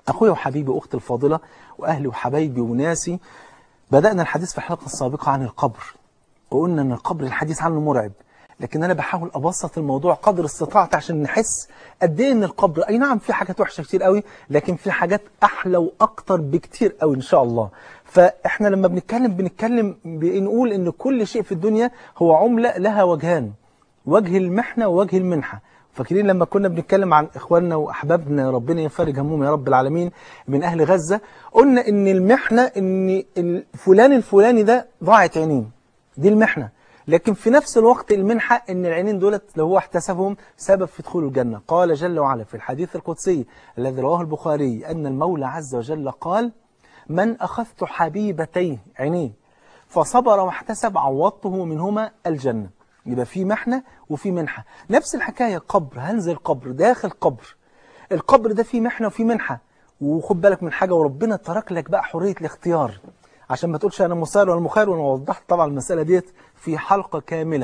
أخويا وحبيبي أختي الفاضلة وأهلي وحبايبي وناسي بدأنا الحديث في الحلقة السابقة عن القبر وقلنا أن القبر الحديث عنه مرعب لكن أنا بحاول أبسط الموضوع قدر استطاعتي عشان نحس قد إيه إن القبر أي نعم في حاجات وحشة كتير قوي لكن في حاجات أحلى وأكتر بكتير قوي إن شاء الله فإحنا لما بنتكلم بنتكلم بنقول إن كل شيء في الدنيا هو عملة لها وجهان وجه المحنة ووجه المنحة فاكرين لما كنا بنتكلم عن إخواننا وأحبابنا ربنا يفرج همهم يا رب العالمين من أهل غزة قلنا إن المحنة إن الفلان الفلاني ده ضاعت عينيه دي المحنة لكن في نفس الوقت المنحة إن العينين دولت لو هو احتسبهم سبب في دخول الجنة قال جل وعلا في الحديث القدسي الذي رواه البخاري أن المولى عز وجل قال من أخذت حبيبتيه عينيه فصبر واحتسب عوضته منهما الجنة يبقى في محنة وفي منحة نفس الحكاية قبر هنزل قبر داخل قبر القبر ده فيه محنة وفيه منحة وخد بالك من حاجة وربنا ترك لك بقى حرية الاختيار عشان ما تقولش أنا مسار ولا مخير وأنا وضحت طبعا المسألة ديت في حلقة كاملة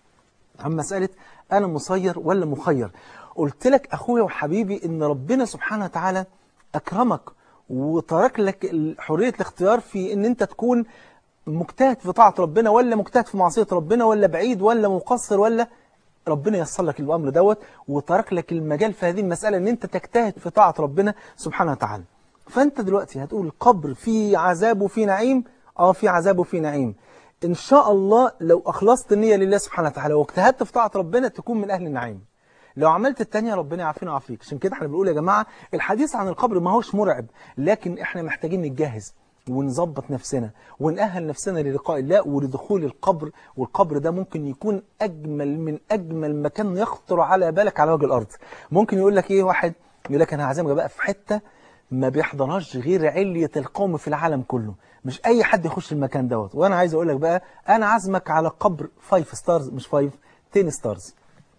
عن مسألة أنا مسير ولا مخير قلت لك أخويا وحبيبي إن ربنا سبحانه وتعالى أكرمك وترك لك حرية الاختيار في إن أنت تكون مجتهد في طاعة ربنا ولا مجتهد في معصية ربنا ولا بعيد ولا مقصر ولا ربنا ييسر لك الأمر دوت وترك لك المجال في هذه المسألة ان انت تجتهد في طاعة ربنا سبحانه وتعالى فانت دلوقتي هتقول القبر فيه عذاب وفيه نعيم اه في عذاب وفيه نعيم ان شاء الله لو اخلصت النية لله سبحانه وتعالى واجتهدت في طاعة ربنا تكون من اهل النعيم لو عملت التانية ربنا يعافينا ويعافيك عشان كده احنا بنقول يا جماعة الحديث عن القبر ما هوش مرعب لكن احنا محتاجين نتجهز ونظبط نفسنا ونأهل نفسنا للقاء الله ولدخول القبر والقبر ده ممكن يكون أجمل من أجمل مكان يخطر على بالك على وجه الأرض ممكن يقول لك إيه واحد يقول لك أنا هعزمك بقى في حتة ما بيحضرهاش غير علية القوم في العالم كله مش أي حد يخش المكان دوت وأنا عايز أقول لك بقى أنا عازمك على قبر 5 ستارز مش 5 10 ستارز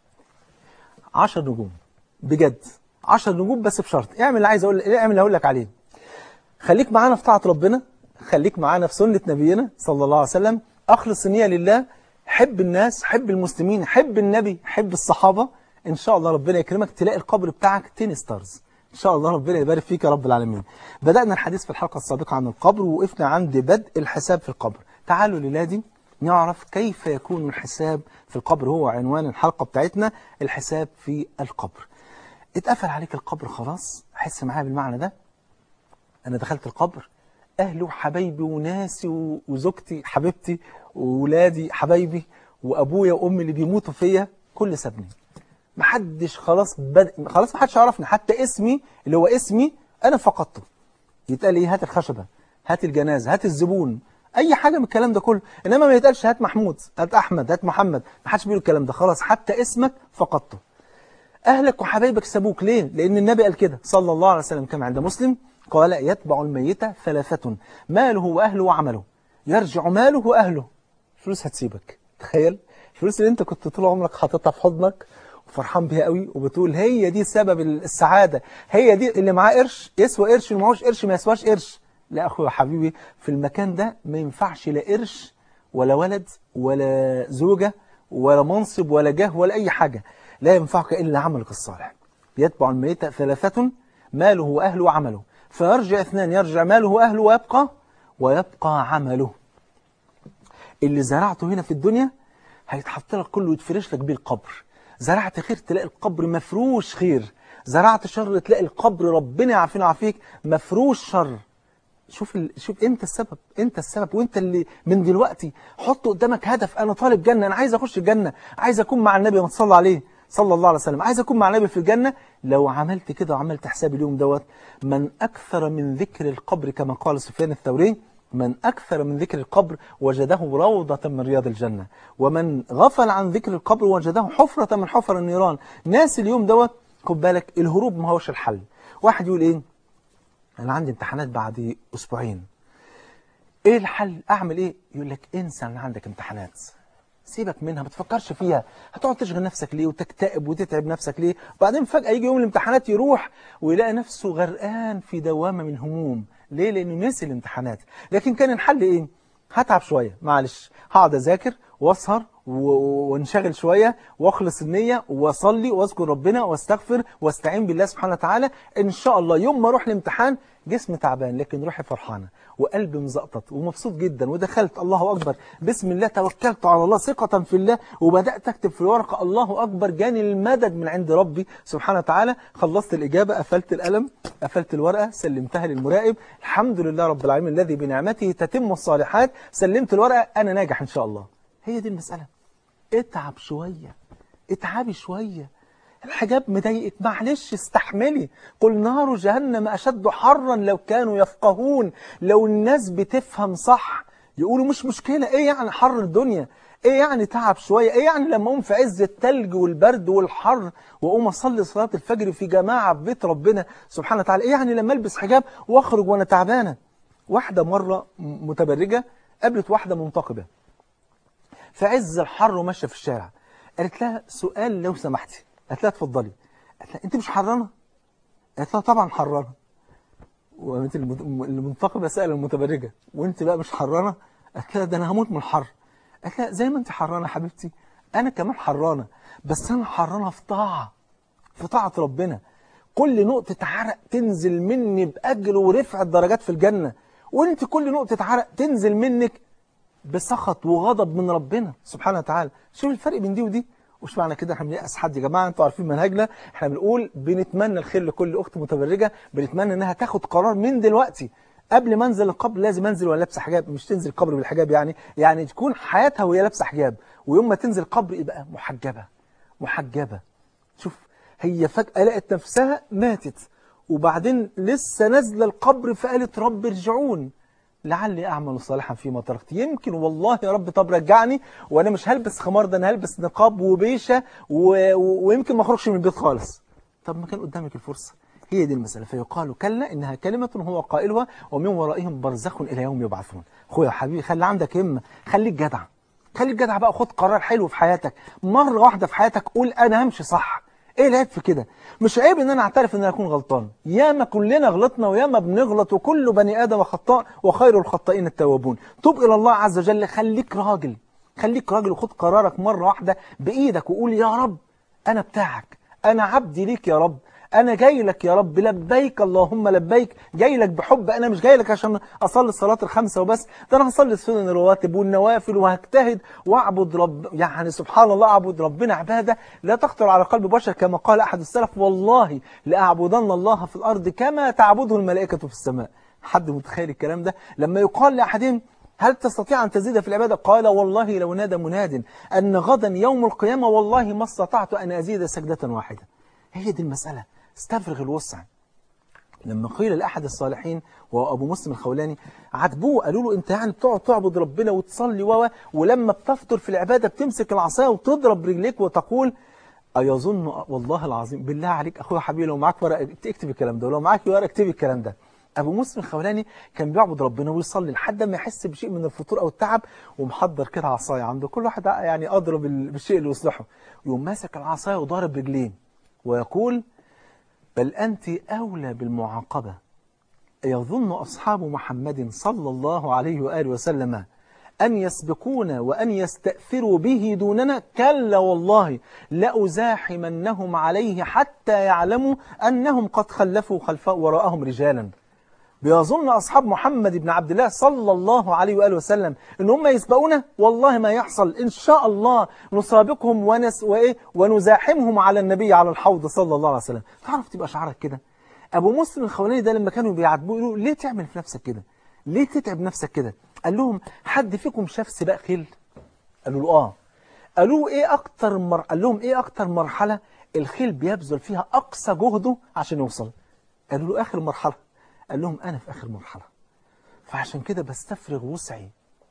10 نجوم بجد 10 نجوم بس بشرط اعمل اللي عايز اقول اعمل اللي هقول لك عليه خليك معانا في طاعة ربنا خليك معانا في سنة نبينا صلى الله عليه وسلم أخلص النية لله حب الناس حب المسلمين حب النبي حب الصحابة إن شاء الله ربنا يكرمك تلاقي القبر بتاعك 10 ستارز إن شاء الله ربنا يبارك فيك يا رب العالمين بدأنا الحديث في الحلقة السابقة عن القبر ووقفنا عند بدء الحساب في القبر تعالوا للادي نعرف كيف يكون الحساب في القبر هو عنوان الحلقة بتاعتنا الحساب في القبر اتقفل عليك القبر خلاص حس معايا بالمعنى ده أنا دخلت القبر أهلي وحبايبي وناسي وزوجتي حبيبتي وولادي حبايبي وأبويا وأمي اللي بيموتوا فيا كل سابني محدش خلاص بد... خلاص محدش يعرفني حتى اسمي اللي هو اسمي أنا فقدته يتقال إيه هات الخشبة هات الجنازة هات الزبون أي حاجة من الكلام ده كله إنما ما يتقالش هات محمود هات أحمد هات محمد محدش بيقول الكلام ده خلاص حتى اسمك فقدته أهلك وحبايبك سابوك ليه؟ لأن النبي قال كده صلى الله عليه وسلم كما عند مسلم قال يتبع الميت ثلاثة ماله وأهله وعمله يرجع ماله وأهله فلوس هتسيبك تخيل الفلوس اللي انت كنت طول عمرك حاططها في حضنك وفرحان بيها قوي وبتقول هي دي سبب السعادة هي دي اللي معاه قرش يسوى قرش اللي معهوش قرش ما يسواش قرش لا أخويا حبيبي في المكان ده ما ينفعش لا قرش ولا ولد ولا زوجة ولا منصب ولا جاه ولا أي حاجة لا ينفعك إلا عملك الصالح يتبع الميت ثلاثة ماله وأهله وعمله فيرجع اثنان يرجع ماله وأهله ويبقى ويبقى عمله اللي زرعته هنا في الدنيا هيتحط لك كله يتفرش لك بيه القبر زرعت خير تلاقي القبر مفروش خير زرعت شر تلاقي القبر ربنا يعافينا ويعافيك مفروش شر شوف ال... شوف انت السبب انت السبب وانت اللي من دلوقتي حط قدامك هدف انا طالب جنه انا عايز اخش الجنه عايز اكون مع النبي ما تصلى عليه صلى الله عليه وسلم عايز أكون مع النبي في الجنة لو عملت كده وعملت حساب اليوم دوت من أكثر من ذكر القبر كما قال سفيان الثوري من أكثر من ذكر القبر وجده روضة من رياض الجنة ومن غفل عن ذكر القبر وجده حفرة من حفر النيران ناس اليوم دوت خد بالك الهروب ما هوش الحل واحد يقول ايه انا عندي امتحانات بعد اسبوعين ايه الحل اعمل ايه يقول لك انسى ان عندك امتحانات سيبك منها ما تفكرش فيها هتقعد تشغل نفسك ليه وتكتئب وتتعب نفسك ليه وبعدين فجأة يجي يوم الامتحانات يروح ويلاقي نفسه غرقان في دوامة من هموم ليه لأنه نسي الامتحانات لكن كان الحل إيه هتعب شوية معلش هقعد أذاكر وأسهر و- وانشغل شوية واخلص النية واصلي واذكر ربنا واستغفر واستعين بالله سبحانه وتعالى ان شاء الله يوم ما اروح الامتحان جسمي تعبان لكن روحي فرحانة وقلبي مزقطط ومبسوط جدا ودخلت الله اكبر بسم الله توكلت على الله ثقة في الله وبدأت اكتب في الورقة الله اكبر جاني المدد من عند ربي سبحانه وتعالى خلصت الاجابة قفلت القلم قفلت الورقة سلمتها للمراقب الحمد لله رب العالمين الذي بنعمته تتم الصالحات سلمت الورقة انا ناجح ان شاء الله هي دي المسألة اتعب شوية اتعبي شوية الحجاب مضايقك معلش استحملي قل نار جهنم أشد حرا لو كانوا يفقهون لو الناس بتفهم صح يقولوا مش مشكلة ايه يعني حر الدنيا ايه يعني تعب شوية ايه يعني لما اقوم في عز التلج والبرد والحر واقوم اصلي صلاة الفجر في جماعة في بيت ربنا سبحانه وتعالى ايه يعني لما البس حجاب واخرج وانا تعبانة واحدة مرة متبرجة قابلت واحدة منتقبة في عز الحر وماشيه في الشارع قالت لها سؤال لو سمحتي قالت لها اتفضلي قالت لها انت مش حرانه قالت لها طبعا حرانه وقامت المت- المنتقبه سأل المتبرجه وانت بقى مش حرانه قالت لها ده انا هموت من الحر قالت لها زي ما انت حرانه يا حبيبتي انا كمان حرانه بس انا حرانه في طاعه في طاعه ربنا كل نقطه عرق تنزل مني باجر ورفعه درجات في الجنه وانت كل نقطه عرق تنزل منك بسخط وغضب من ربنا سبحانه وتعالى شوف الفرق بين دي ودي وش معنى كده احنا بنيأس حد يا جماعه انتوا عارفين منهجنا احنا بنقول بنتمنى الخير لكل اخت متبرجه بنتمنى انها تاخد قرار من دلوقتي قبل ما انزل القبر لازم انزل وانا لابسه حجاب مش تنزل القبر بالحجاب يعني يعني تكون حياتها وهي لابسه حجاب ويوم ما تنزل القبر يبقى محجبه محجبه شوف هي فجأة لقت نفسها ماتت وبعدين لسه نازله القبر فقالت رب ارجعون لعلي اعمل صالحا فيما تركت يمكن والله يا رب طب رجعني وانا مش هلبس خمار ده انا هلبس نقاب وبيشه و... و... ويمكن ما اخرجش من البيت خالص طب ما كان قدامك الفرصه هي دي المسألة فيقال كلا إنها كلمة هو قائلها ومن ورائهم برزخ إلى يوم يبعثون أخويا حبيبي خلي عندك همة خليك جدع خليك جدع بقى خد قرار حلو في حياتك مرة واحدة في حياتك قول أنا همشي صح ايه العيب في كده مش عيب ان انا اعترف ان انا اكون غلطان ياما كلنا غلطنا وياما بنغلط وكل بني ادم خطاء وخير الخطائين التوابون توب الى الله عز وجل خليك راجل خليك راجل وخد قرارك مرة واحدة بايدك وقول يا رب انا بتاعك انا عبدي ليك يا رب انا جاي لك يا رب لبيك اللهم لبيك جاي لك بحب انا مش جاي لك عشان اصلي الصلاه الخمسه وبس ده انا هصلي السنن الرواتب والنوافل وهجتهد واعبد رب يعني سبحان الله اعبد ربنا عباده لا تخطر على قلب بشر كما قال احد السلف والله لاعبدن الله في الارض كما تعبده الملائكه في السماء حد متخيل الكلام ده لما يقال لاحدهم هل تستطيع أن تزيد في العبادة قال والله لو نادى مناد أن غدا يوم القيامة والله ما استطعت أن أزيد سجدة واحدة هي دي المسألة استفرغ الوسع لما قيل لأحد الصالحين وهو أبو مسلم الخولاني عاتبوه قالوا له أنت يعني بتقعد تعبد ربنا وتصلي و ولما بتفطر في العبادة بتمسك العصاية وتضرب رجليك وتقول أيظن والله العظيم بالله عليك أخويا حبيبي لو معاك ورقة اكتب الكلام ده ولو معاك ورقة اكتبي الكلام ده أبو مسلم الخولاني كان بيعبد ربنا ويصلي لحد ما يحس بشيء من الفطور أو التعب ومحضر كده عصاية عنده كل واحد يعني أضرب بالشيء اللي يصلحه يقوم ماسك العصاية وضارب رجلين ويقول بل أنت أولى بالمعاقبة يظن أصحاب محمد صلى الله عليه وآله وسلم أن يسبقون وأن يستأثروا به دوننا كلا والله لأزاحمنهم عليه حتى يعلموا أنهم قد خلفوا خلف وراءهم رجالا بيظن أصحاب محمد بن عبد الله صلى الله عليه وآله وسلم إن هم يسبقونا والله ما يحصل إن شاء الله نسابقهم ونس وإيه ونزاحمهم على النبي على الحوض صلى الله عليه وسلم تعرف تبقى شعرك كده أبو مسلم الخولاني ده لما كانوا بيعاتبوه يقولوا ليه تعمل في نفسك كده ليه تتعب نفسك كده قال لهم حد فيكم شاف سباق خيل قالوا له آه قالوا إيه أكتر مر... قال لهم إيه أكتر مرحلة الخيل بيبذل فيها أقصى جهده عشان يوصل قالوا له آخر مرحلة قال لهم أنا في آخر مرحلة فعشان كده بستفرغ وسعي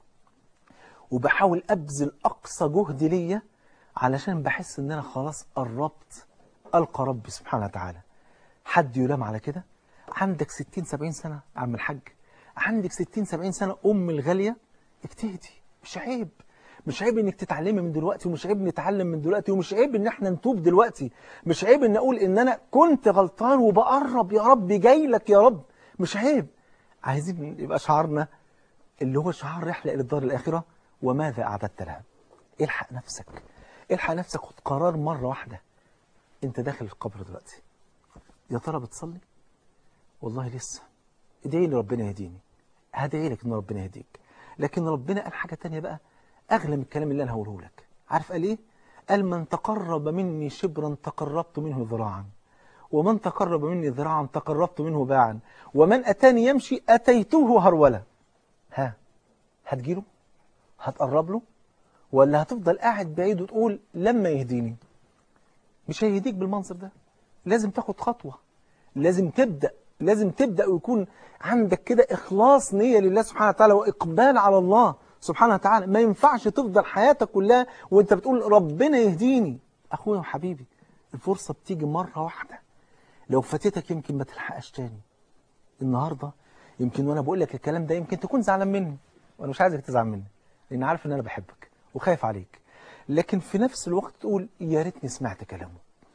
وبحاول أبذل أقصى جهد ليا علشان بحس إن أنا خلاص قربت ألقى ربي سبحانه وتعالى حد يلام على كده عندك 60 70 سنة عم الحاج عندك 60 70 سنة أم الغالية اجتهدي مش عيب مش عيب انك تتعلمي من دلوقتي ومش عيب نتعلم من دلوقتي ومش عيب ان احنا نتوب دلوقتي مش عيب ان اقول ان انا كنت غلطان وبقرب يا رب جاي لك يا رب مش عيب عايزين يبقى شعارنا اللي هو شعار رحلة إلى الدار الآخرة وماذا أعددت لها الحق نفسك الحق نفسك خد قرار مرة واحدة انت داخل القبر دلوقتي يا ترى بتصلي والله لسه ادعي لي ربنا يهديني هدعي لك ان ربنا يهديك لكن ربنا قال حاجة تانية بقى اغلى من الكلام اللي انا هقوله لك عارف قال ايه قال من تقرب مني شبرا تقربت منه ذراعا ومن تقرب مني ذراعا تقربت منه باعا ومن اتاني يمشي اتيته هرولا ها هتجيله هتقرب له ولا هتفضل قاعد بعيد وتقول لما يهديني مش هيهديك بالمنظر ده لازم تاخد خطوة لازم تبدأ لازم تبدأ ويكون عندك كده إخلاص نية لله سبحانه وتعالى وإقبال على الله سبحانه وتعالى ما ينفعش تفضل حياتك كلها وانت بتقول ربنا يهديني أخويا وحبيبي الفرصة بتيجي مرة واحدة لو فاتتك يمكن ما تلحقش تاني النهاردة يمكن وانا بقول لك الكلام ده يمكن تكون زعلان مني وانا مش عايزك تزعل مني لان عارف ان انا بحبك وخايف عليك لكن في نفس الوقت تقول يا ريتني سمعت كلامه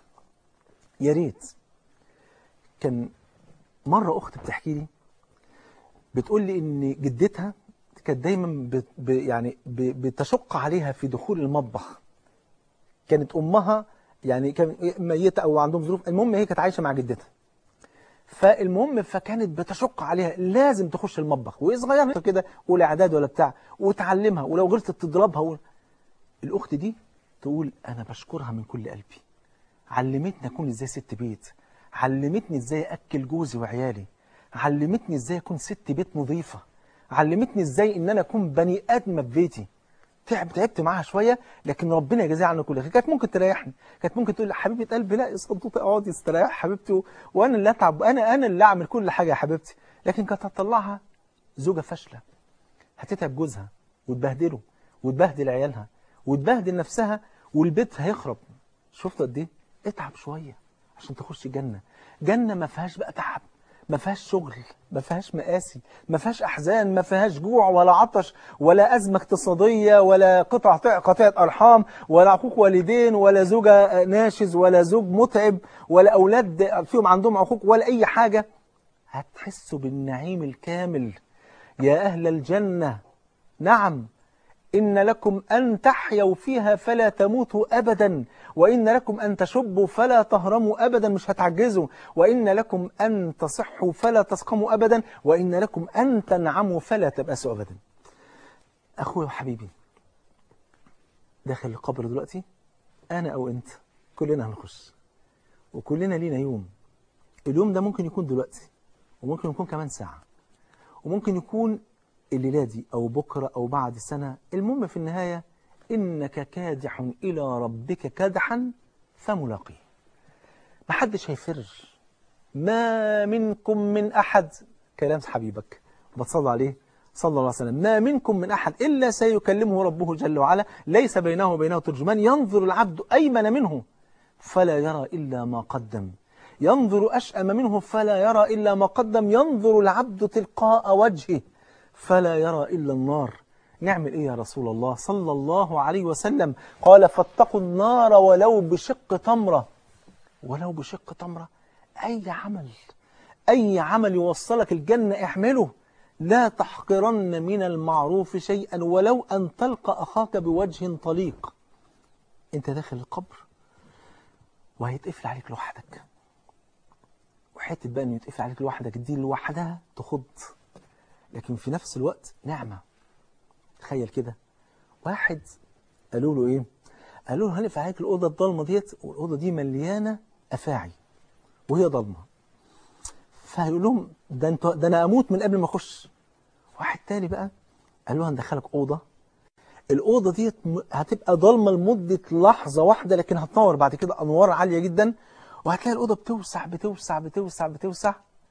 يا ريت كان مرة أخت بتحكي لي بتقول لي إن جدتها كانت دايما بت ب يعني ب بتشق عليها في دخول المطبخ كانت أمها يعني كان ميتة أو عندهم ظروف المهم هي كانت عايشة مع جدتها فالمهم فكانت بتشق عليها لازم تخش المطبخ وهي صغيره كده ولا اعداد ولا بتاع وتعلمها ولو غلطت تضربها و... الاخت دي تقول انا بشكرها من كل قلبي علمتني اكون ازاي ست بيت علمتني ازاي اكل جوزي وعيالي علمتني ازاي اكون ست بيت نظيفه علمتني ازاي ان انا اكون بني ادم في بيتي تعب تعبت معاها شويه لكن ربنا يجازيها عنه كل خير كانت ممكن تريحني كانت ممكن تقول لي حبيبه قلبي لا يا صدوقي اقعدي استريح حبيبتي وانا اللي اتعب انا انا اللي اعمل كل حاجه يا حبيبتي لكن كانت هتطلعها زوجه فاشله هتتعب جوزها وتبهدله وتبهدل عيالها وتبهدل نفسها والبيت هيخرب شفت قد ايه اتعب شويه عشان تخش جنه جنه ما فيهاش بقى تعب ما فيهاش شغل ما فيهاش مآسي ما فيهاش أحزان ما فيهاش جوع ولا عطش ولا أزمة اقتصادية ولا قطع قطعة أرحام ولا عقوق والدين ولا زوجة ناشز ولا زوج متعب ولا أولاد فيهم عندهم عقوق ولا أي حاجة هتحسوا بالنعيم الكامل يا أهل الجنة نعم إن لكم أن تحيوا فيها فلا تموتوا أبدا وإن لكم أن تشبوا فلا تهرموا أبدا مش هتعجزوا وإن لكم أن تصحوا فلا تسقموا أبدا وإن لكم أن تنعموا فلا تبأسوا أبدا أخوي وحبيبي داخل القبر دلوقتي أنا أو أنت كلنا هنخش وكلنا لينا يوم اليوم ده ممكن يكون دلوقتي وممكن يكون كمان ساعة وممكن يكون الليلة دي أو بكرة أو بعد سنة المهم في النهاية إنك كادح إلى ربك كدحا فملاقيه محدش هيفر ما منكم من أحد كلام حبيبك بتصلى عليه صلى الله عليه وسلم ما منكم من أحد إلا سيكلمه ربه جل وعلا ليس بينه وبينه ترجمان ينظر العبد أيمن منه فلا يرى إلا ما قدم ينظر أشأم منه فلا يرى إلا ما قدم ينظر العبد تلقاء وجهه فلا يرى إلا النار نعمل إيه يا رسول الله صلى الله عليه وسلم قال فاتقوا النار ولو بشق تمرة ولو بشق تمرة أي عمل أي عمل يوصلك الجنة احمله لا تحقرن من المعروف شيئا ولو أن تلقى أخاك بوجه طليق أنت داخل القبر وهيتقفل عليك لوحدك وحتة بقى أن يتقفل عليك لوحدك دي لوحدها تخض لكن في نفس الوقت نعمة تخيل كده واحد قالوا له ايه قالوا له هنقفل عليك الأوضة الضلمة ديت والأوضة دي مليانة أفاعي وهي ضلمة فهيقول لهم ده, انت ده أنا أموت من قبل ما أخش واحد تاني بقى قال له هندخلك أوضة الأوضة ديت هتبقى ضلمة لمدة لحظة واحدة لكن هتنور بعد كده أنوار عالية جدا وهتلاقي الأوضة بتوسع بتوسع بتوسع بتوسع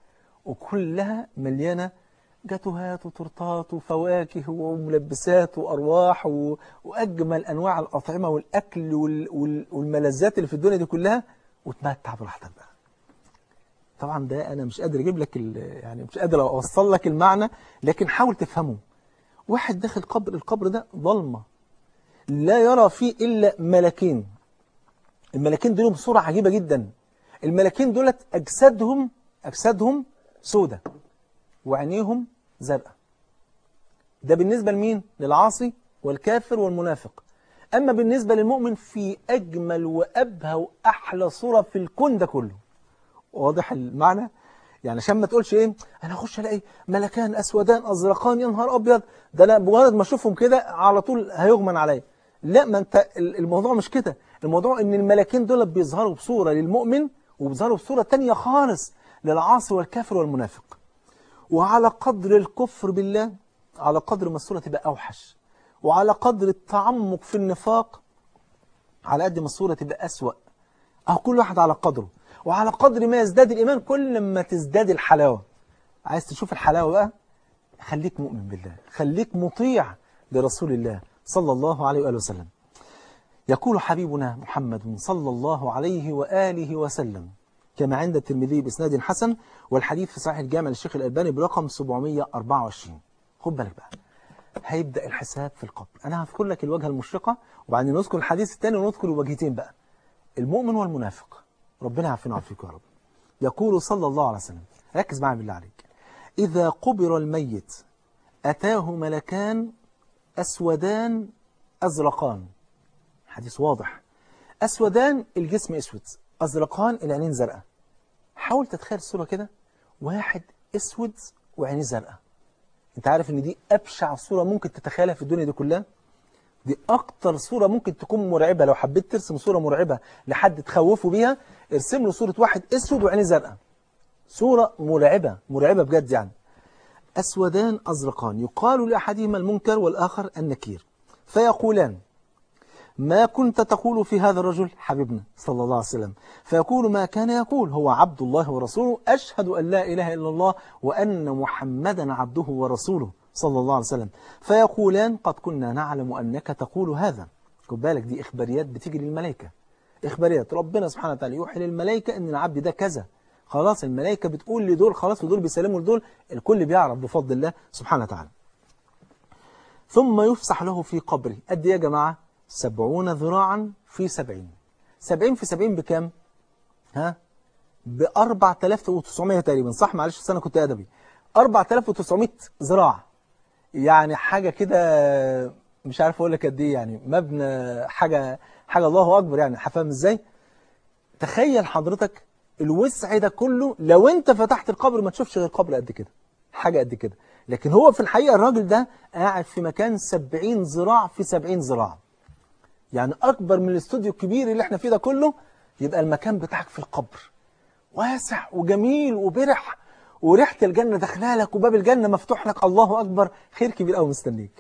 وكلها مليانة جاتوهات وتورتات وفواكه وملبسات وأرواح و... وأجمل أنواع الأطعمة والأكل وال... وال... والملذات اللي في الدنيا دي كلها وتمتع براحتك بقى طبعا ده أنا مش قادر أجيب لك ال... يعني مش قادر أوصل لك المعنى لكن حاول تفهمه واحد داخل قبر القبر ده ظلمة لا يرى فيه إلا ملكين الملكين دول بصورة عجيبة جدا الملكين دولت أجسادهم أجسادهم سودة وعينيهم زرقاء ده بالنسبة لمين؟ للعاصي والكافر والمنافق أما بالنسبة للمؤمن في أجمل وأبهى وأحلى صورة في الكون ده كله واضح المعنى؟ يعني عشان ما تقولش ايه انا اخش الاقي ملكان اسودان ازرقان يا نهار ابيض ده انا بمجرد ما اشوفهم كده على طول هيغمن عليا لا ما انت الموضوع مش كده الموضوع ان الملكين دول بيظهروا بصوره للمؤمن وبيظهروا بصوره تانية خالص للعاصي والكافر والمنافق وعلى قدر الكفر بالله على قدر ما الصوره تبقى اوحش وعلى قدر التعمق في النفاق على قد ما الصوره تبقى اسوأ اهو كل واحد على قدره وعلى قدر ما يزداد الإيمان كل ما تزداد الحلاوة عايز تشوف الحلاوة بقى خليك مؤمن بالله خليك مطيع لرسول الله صلى الله عليه وآله وسلم يقول حبيبنا محمد صلى الله عليه وآله وسلم كما عند الترمذي بإسناد حسن والحديث في صحيح الجامع للشيخ الألباني برقم 724 خد بالك بقى هيبدأ الحساب في القبر أنا هذكر لك الوجهة المشرقة وبعدين نذكر الحديث الثاني ونذكر الوجهتين بقى المؤمن والمنافق ربنا يعافينا ويعافيك يا رب يقول صلى الله عليه وسلم ركز معي بالله عليك إذا قبر الميت أتاه ملكان أسودان أزرقان حديث واضح أسودان الجسم أسود أزرقان العينين زرقاء حاول تتخيل الصورة كده واحد أسود وعينيه زرقاء أنت عارف إن دي أبشع صورة ممكن تتخيلها في الدنيا دي كلها دي أكتر صورة ممكن تكون مرعبة لو حبيت ترسم صورة مرعبة لحد تخوفه بيها ارسم له صورة واحد اسود وعينيه زرقاء صورة مرعبة مرعبة بجد يعني أسودان أزرقان يقال لأحدهما المنكر والآخر النكير فيقولان ما كنت تقول في هذا الرجل حبيبنا صلى الله عليه وسلم فيقول ما كان يقول هو عبد الله ورسوله أشهد أن لا إله إلا الله وأن محمدا عبده ورسوله صلى الله عليه وسلم فيقولان قد كنا نعلم أنك تقول هذا خد بالك دي إخباريات بتيجي للملائكة إخباريات ربنا سبحانه وتعالى يوحي للملائكة أن العبد ده كذا خلاص الملائكة بتقول لدول خلاص ودول بيسلموا لدول الكل بيعرف بفضل الله سبحانه وتعالى ثم يفسح له في قبره قد ايه يا جماعة سبعون ذراعا في سبعين سبعين في سبعين بكام ها ب 4900 تقريبا صح معلش السنة كنت أدبي 4900 ذراع يعني حاجة كده مش عارف أقول لك قد إيه يعني مبنى حاجة حاجة الله أكبر يعني فاهم إزاي تخيل حضرتك الوسع ده كله لو أنت فتحت القبر ما تشوفش غير قبر قد كده حاجة قد كده لكن هو في الحقيقة الراجل ده قاعد في مكان 70 ذراع في 70 ذراع يعني أكبر من الاستوديو الكبير اللي احنا فيه ده كله يبقى المكان بتاعك في القبر واسع وجميل وبرح وريحة الجنة داخله لك وباب الجنة مفتوح لك الله أكبر خير كبير قوي مستنيك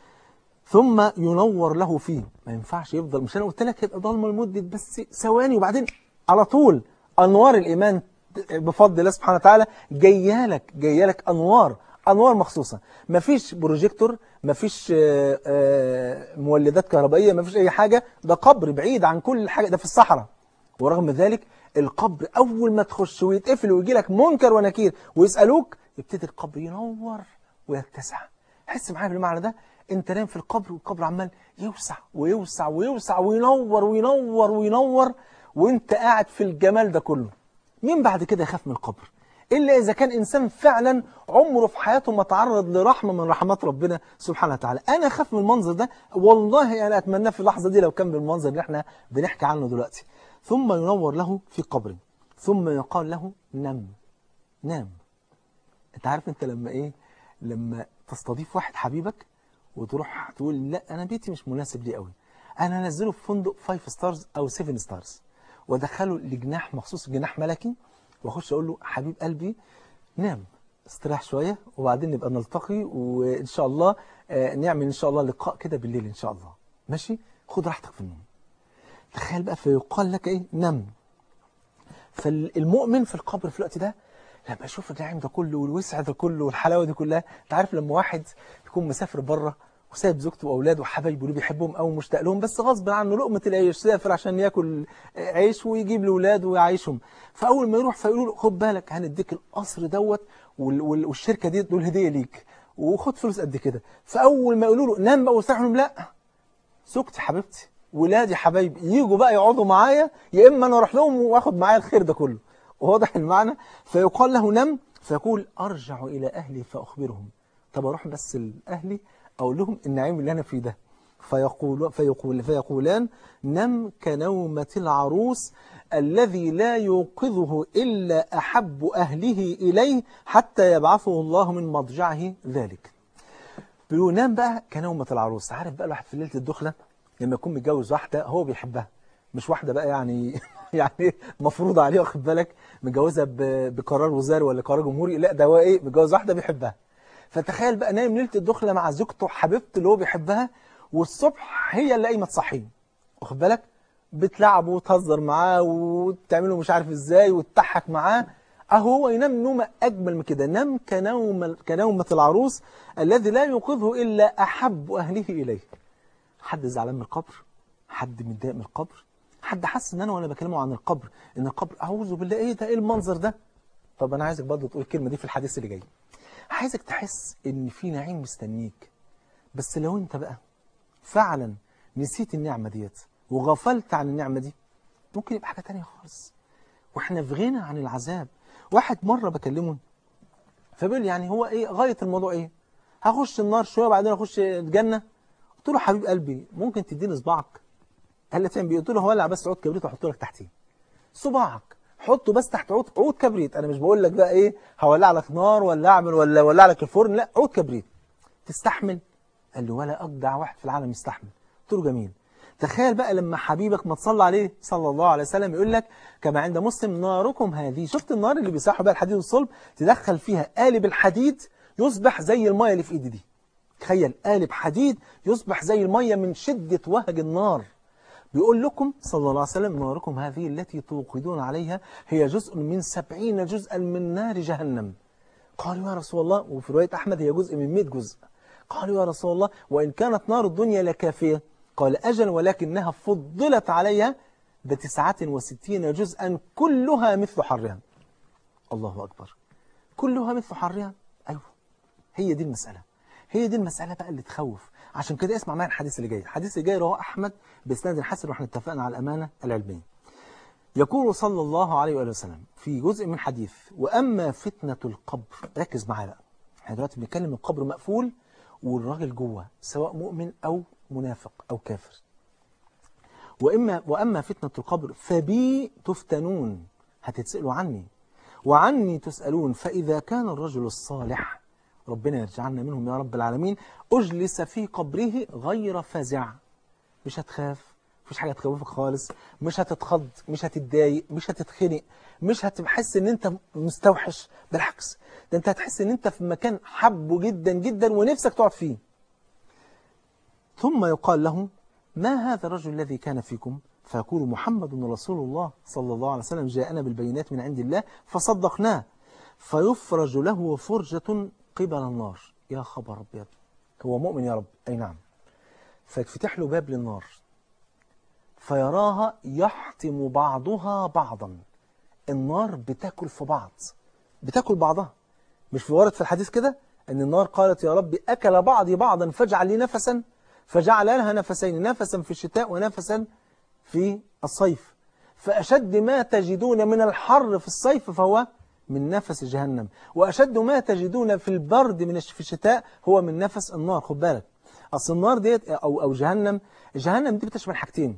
ثم ينور له فيه ما ينفعش يفضل مش أنا قلت لك يبقى ضلمة لمدة بس ثواني وبعدين على طول أنوار الإيمان بفضل الله سبحانه وتعالى جايه لك جايه لك أنوار أنوار مخصوصة مفيش بروجيكتور مفيش آه، آه، مولدات كهربائية مفيش أي حاجة ده قبر بعيد عن كل حاجة ده في الصحراء ورغم ذلك القبر أول ما تخش ويتقفل ويجي لك منكر ونكير ويسألوك يبتدي القبر ينور ويتسع حس معايا بالمعنى ده انت نايم في القبر والقبر عمال يوسع ويوسع ويوسع وينور وينور وينور وانت قاعد في الجمال ده كله مين بعد كده يخاف من القبر إلا إذا كان إنسان فعلا عمره في حياته ما تعرض لرحمة من رحمات ربنا سبحانه وتعالى أنا أخاف من المنظر ده والله أنا أتمناه في اللحظة دي لو كان بالمنظر اللي احنا بنحكي عنه دلوقتي ثم ينور له في قبره ثم يقال له نم نام انت عارف انت لما ايه لما تستضيف واحد حبيبك وتروح تقول لا انا بيتي مش مناسب لي قوي انا هنزله في فندق 5 ستارز او 7 ستارز وادخله لجناح مخصوص جناح ملكي واخش اقول له حبيب قلبي نام استريح شوية وبعدين نبقى نلتقي وإن شاء الله آه، نعمل إن شاء الله لقاء كده بالليل إن شاء الله ماشي خد راحتك في النوم تخيل بقى فيقال لك إيه نم فالمؤمن في القبر في الوقت ده لما يشوف النعيم ده كله والوسع ده كله والحلاوة دي كلها انت عارف لما واحد يكون مسافر بره وسايب زوجته واولاده وحبايبه اللي بيحبهم قوي ومشتاق لهم بس غصب عنه لقمه العيش سافر عشان ياكل عيش ويجيب لاولاده ويعيشهم فاول ما يروح فيقولوا له خد بالك هنديك القصر دوت وال- وال- والشركه دي دول هديه ليك وخد فلوس قد كده فاول ما يقولوا له نام بقى وارتاح لهم لا زوجتي حبيبتي ولادي حبايبي يجوا بقى يقعدوا معايا يا اما انا اروح لهم واخد معايا الخير ده كله واضح المعنى فيقال له نم فيقول ارجع الى اهلي فاخبرهم طب اروح بس لاهلي اقول لهم النعيم اللي انا فيه ده فيقول فيقول فيقولان نم كنومة العروس الذي لا يوقظه إلا أحب أهله إليه حتى يبعثه الله من مضجعه ذلك بينام بقى كنومة العروس عارف بقى الواحد في ليلة الدخلة لما يكون متجوز واحدة هو بيحبها مش واحدة بقى يعني يعني مفروض عليه واخد بالك متجوزها ب- بقرار وزاري ولا قرار جمهوري لا ده هو ايه متجوز واحدة بيحبها فتخيل بقى نايم ليلة الدخلة مع زوجته حبيبته اللي هو بيحبها والصبح هي اللي قايمة تصحيه واخد بالك بتلعبه وتهزر معاه وتعمله مش عارف ازاي وتضحك معاه اهو هو ينام نومة اجمل من كده نام كنوم كنومة العروس الذي لا يوقظه الا احب اهله اليه حد زعلان من القبر حد متضايق من القبر حد حس ان انا وانا بكلمه عن القبر ان القبر اعوذ بالله ايه ده ايه المنظر ده طب انا عايزك برضه تقول الكلمه دي في الحديث اللي جاي عايزك تحس ان في نعيم مستنيك بس لو انت بقى فعلا نسيت النعمه ديت وغفلت عن النعمه دي ممكن يبقى حاجه تانية خالص واحنا في غنى عن العذاب واحد مره بكلمه فبيقول لي يعني هو ايه غايه الموضوع ايه هخش النار شويه وبعدين اخش الجنه قلت له حبيب قلبي ممكن تديني صباعك قال لي فين قلت له هولع بس عود كبريت واحطه لك تحتيه صباعك حطه بس تحت عود عود كبريت انا مش بقول لك بقى ايه هولع لك نار ولا اعمل ولا ولع لك الفرن لا عود كبريت تستحمل قال لي ولا اجدع واحد في العالم يستحمل قلت له جميل تخيل بقى لما حبيبك ما تصلى عليه صلى الله عليه وسلم يقول لك كما عند مسلم ناركم هذه شفت النار اللي بيساحوا بقى الحديد والصلب تدخل فيها قالب الحديد يصبح زي الميه اللي في ايدي دي تخيل قالب حديد يصبح زي الميه من شده وهج النار بيقول لكم صلى الله عليه وسلم ناركم هذه التي توقدون عليها هي جزء من سبعين جزءا من نار جهنم قالوا يا رسول الله وفي رواية أحمد هي جزء من 100 جزء قالوا يا رسول الله وإن كانت نار الدنيا لكافية قال أجل ولكنها فضلت عليها بتسعة وستين جزءا كلها مثل حرها الله أكبر كلها مثل حرها أيوه هي دي المسألة هي دي المسألة بقى اللي تخوف عشان كده اسمع معايا الحديث اللي جاي الحديث اللي جاي رواه أحمد بإسناد حسن واحنا اتفقنا على الأمانة العلمية يقول صلى الله عليه وآله وسلم في جزء من حديث وأما فتنة القبر ركز معايا بقى احنا دلوقتي بنتكلم القبر مقفول والراجل جوه سواء مؤمن أو منافق أو كافر وإما وأما فتنة القبر فبي تفتنون هتتسألوا عني وعني تسألون فإذا كان الرجل الصالح ربنا يرجعنا منهم يا رب العالمين أجلس في قبره غير فزع مش هتخاف مفيش حاجة تخوفك خالص مش هتتخض مش هتتضايق مش هتتخنق مش هتحس ان انت مستوحش بالعكس ده انت هتحس ان انت في مكان حبه جدا جدا ونفسك تقعد فيه ثم يقال له ما هذا الرجل الذي كان فيكم فيقول محمد رسول الله صلى الله عليه وسلم جاءنا بالبينات من عند الله فصدقناه فيفرج له فرجة قبل النار يا خبر أبيض هو مؤمن يا رب أي نعم فيتفتح له باب للنار فيراها يحطم بعضها بعضا النار بتاكل في بعض بتاكل بعضها مش في ورد في الحديث كده ان النار قالت يا رب اكل بعضي بعضا فاجعل لي نفسا فجعل لها نفسين نفسا في الشتاء ونفسا في الصيف فاشد ما تجدون من الحر في الصيف فهو من نفس جهنم واشد ما تجدون في البرد من في الشتاء هو من نفس النار خد بالك اصل النار ديت او او جهنم جهنم دي بتشمل حاجتين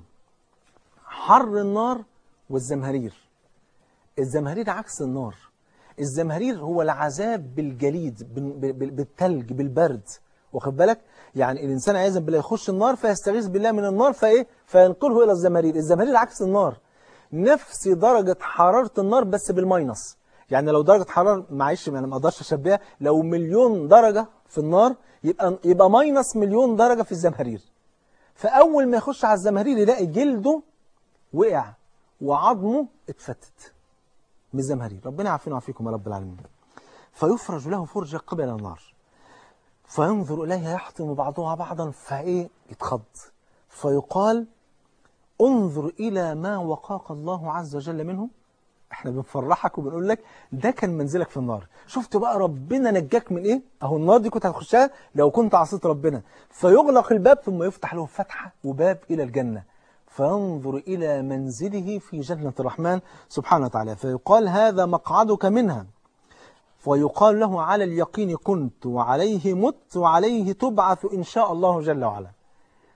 حر النار والزمهرير الزمهرير عكس النار الزمهرير هو العذاب بالجليد بال- بال- بالتلج بالبرد واخد بالك يعني الانسان عايز بالله يخش النار فيستغيث بالله من النار فايه فينقله الى الزمهرير الزمهرير عكس النار نفس درجة حرارة النار بس بالماينس يعني لو درجة حرارة معلش انا ما اقدرش اشبهها لو مليون درجة في النار يبقى يبقى ماينس مليون درجة في الزمهرير فاول ما يخش على الزمهرير يلاقي جلده وقع وعظمه اتفتت من الزمهرير ربنا يعافينا ويعافيكم يا رب العالمين فيفرج له فرجة قبل النار فينظر إليها يحطم بعضها بعضا فإيه يتخض فيقال انظر إلى ما وقاك الله عز وجل منه احنا بنفرحك وبنقول لك ده كان منزلك في النار شفت بقى ربنا نجاك من ايه اهو النار دي كنت هتخشها لو كنت عصيت ربنا فيغلق الباب ثم يفتح له فتحة وباب إلى الجنة فينظر إلى منزله في جنة الرحمن سبحانه وتعالى فيقال هذا مقعدك منها ويقال له على اليقين كنت وعليه مت وعليه تبعث إن شاء الله جل وعلا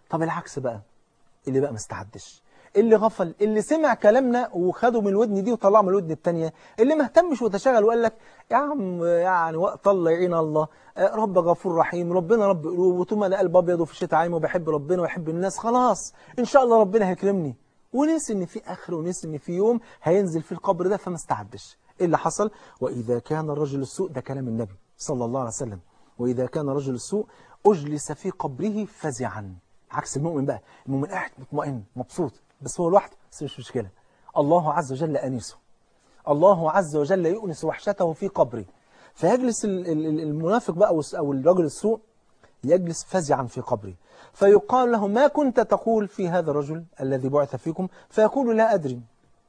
طب العكس بقى اللي بقى ما استعدش اللي غفل اللي سمع كلامنا وخده من الودن دي وطلعه من الودن التانية اللي ما اهتمش وتشغل وقال لك يا عم يعني وقت الله يعين الله آه، رب غفور رحيم ربنا رب قلوب وطول ما انا قلب ابيض وفي الشتاء عايم وبحب ربنا ويحب الناس خلاص ان شاء الله ربنا هيكرمني ونسي ان في اخر ونسي ان في يوم هينزل في القبر ده فما استعدش ايه اللي حصل واذا كان الرجل السوء ده كلام النبي صلى الله عليه وسلم واذا كان رجل السوء اجلس في قبره فزعا عكس المؤمن بقى المؤمن قاعد مطمئن مبسوط بس هو لوحده بس مش مشكله الله عز وجل انيسه الله عز وجل يؤنس وحشته في قبره فيجلس ال- ال- ال- المنافق بقى أو الس- أو الرجل السوء يجلس فزعا في قبره فيقال له ما كنت تقول في هذا الرجل الذي بعث فيكم فيقول لا أدري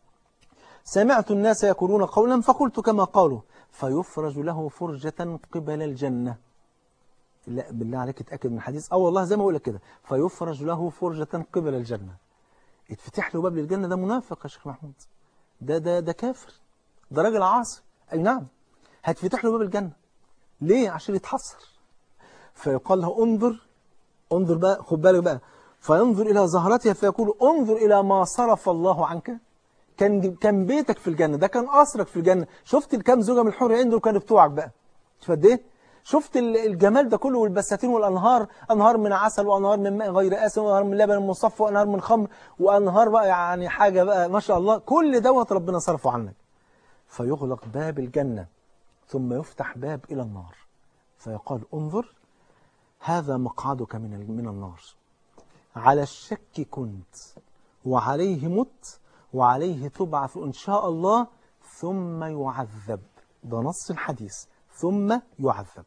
سمعت الناس يقولون قولا فقلت كما قالوا فيفرج له فرجة قبل الجنة لا بالله عليك اتأكد من الحديث اه والله زي ما اقول لك كده فيفرج له فرجة قبل الجنة يتفتح له باب للجنة ده منافق يا شيخ محمود ده ده ده كافر ده راجل عاصي اي نعم هتفتح له باب الجنة ليه عشان يتحصر فيقال له انظر انظر بقى خد بالك بقى فينظر إلى زهرتها فيقول انظر إلى ما صرف الله عنك كان كان بيتك في الجنة ده كان قصرك في الجنة شفت الكام زوجة من الحور العين دول كانوا بتوعك بقى شوف قد ايه شفت ال- الجمال ده كله والبساتين والأنهار أنهار من عسل وأنهار من ماء غير آسن وأنهار من لبن مصفى وأنهار من خمر وأنهار بقى يعني حاجة بقى ما شاء الله كل دوت ربنا صرفه عنك فيغلق باب الجنة ثم يفتح باب إلى النار فيقال انظر هذا مقعدك من ال- من النار على الشك كنت وعليه مت وعليه تبعث إن شاء الله ثم يعذب ده نص الحديث ثم يعذب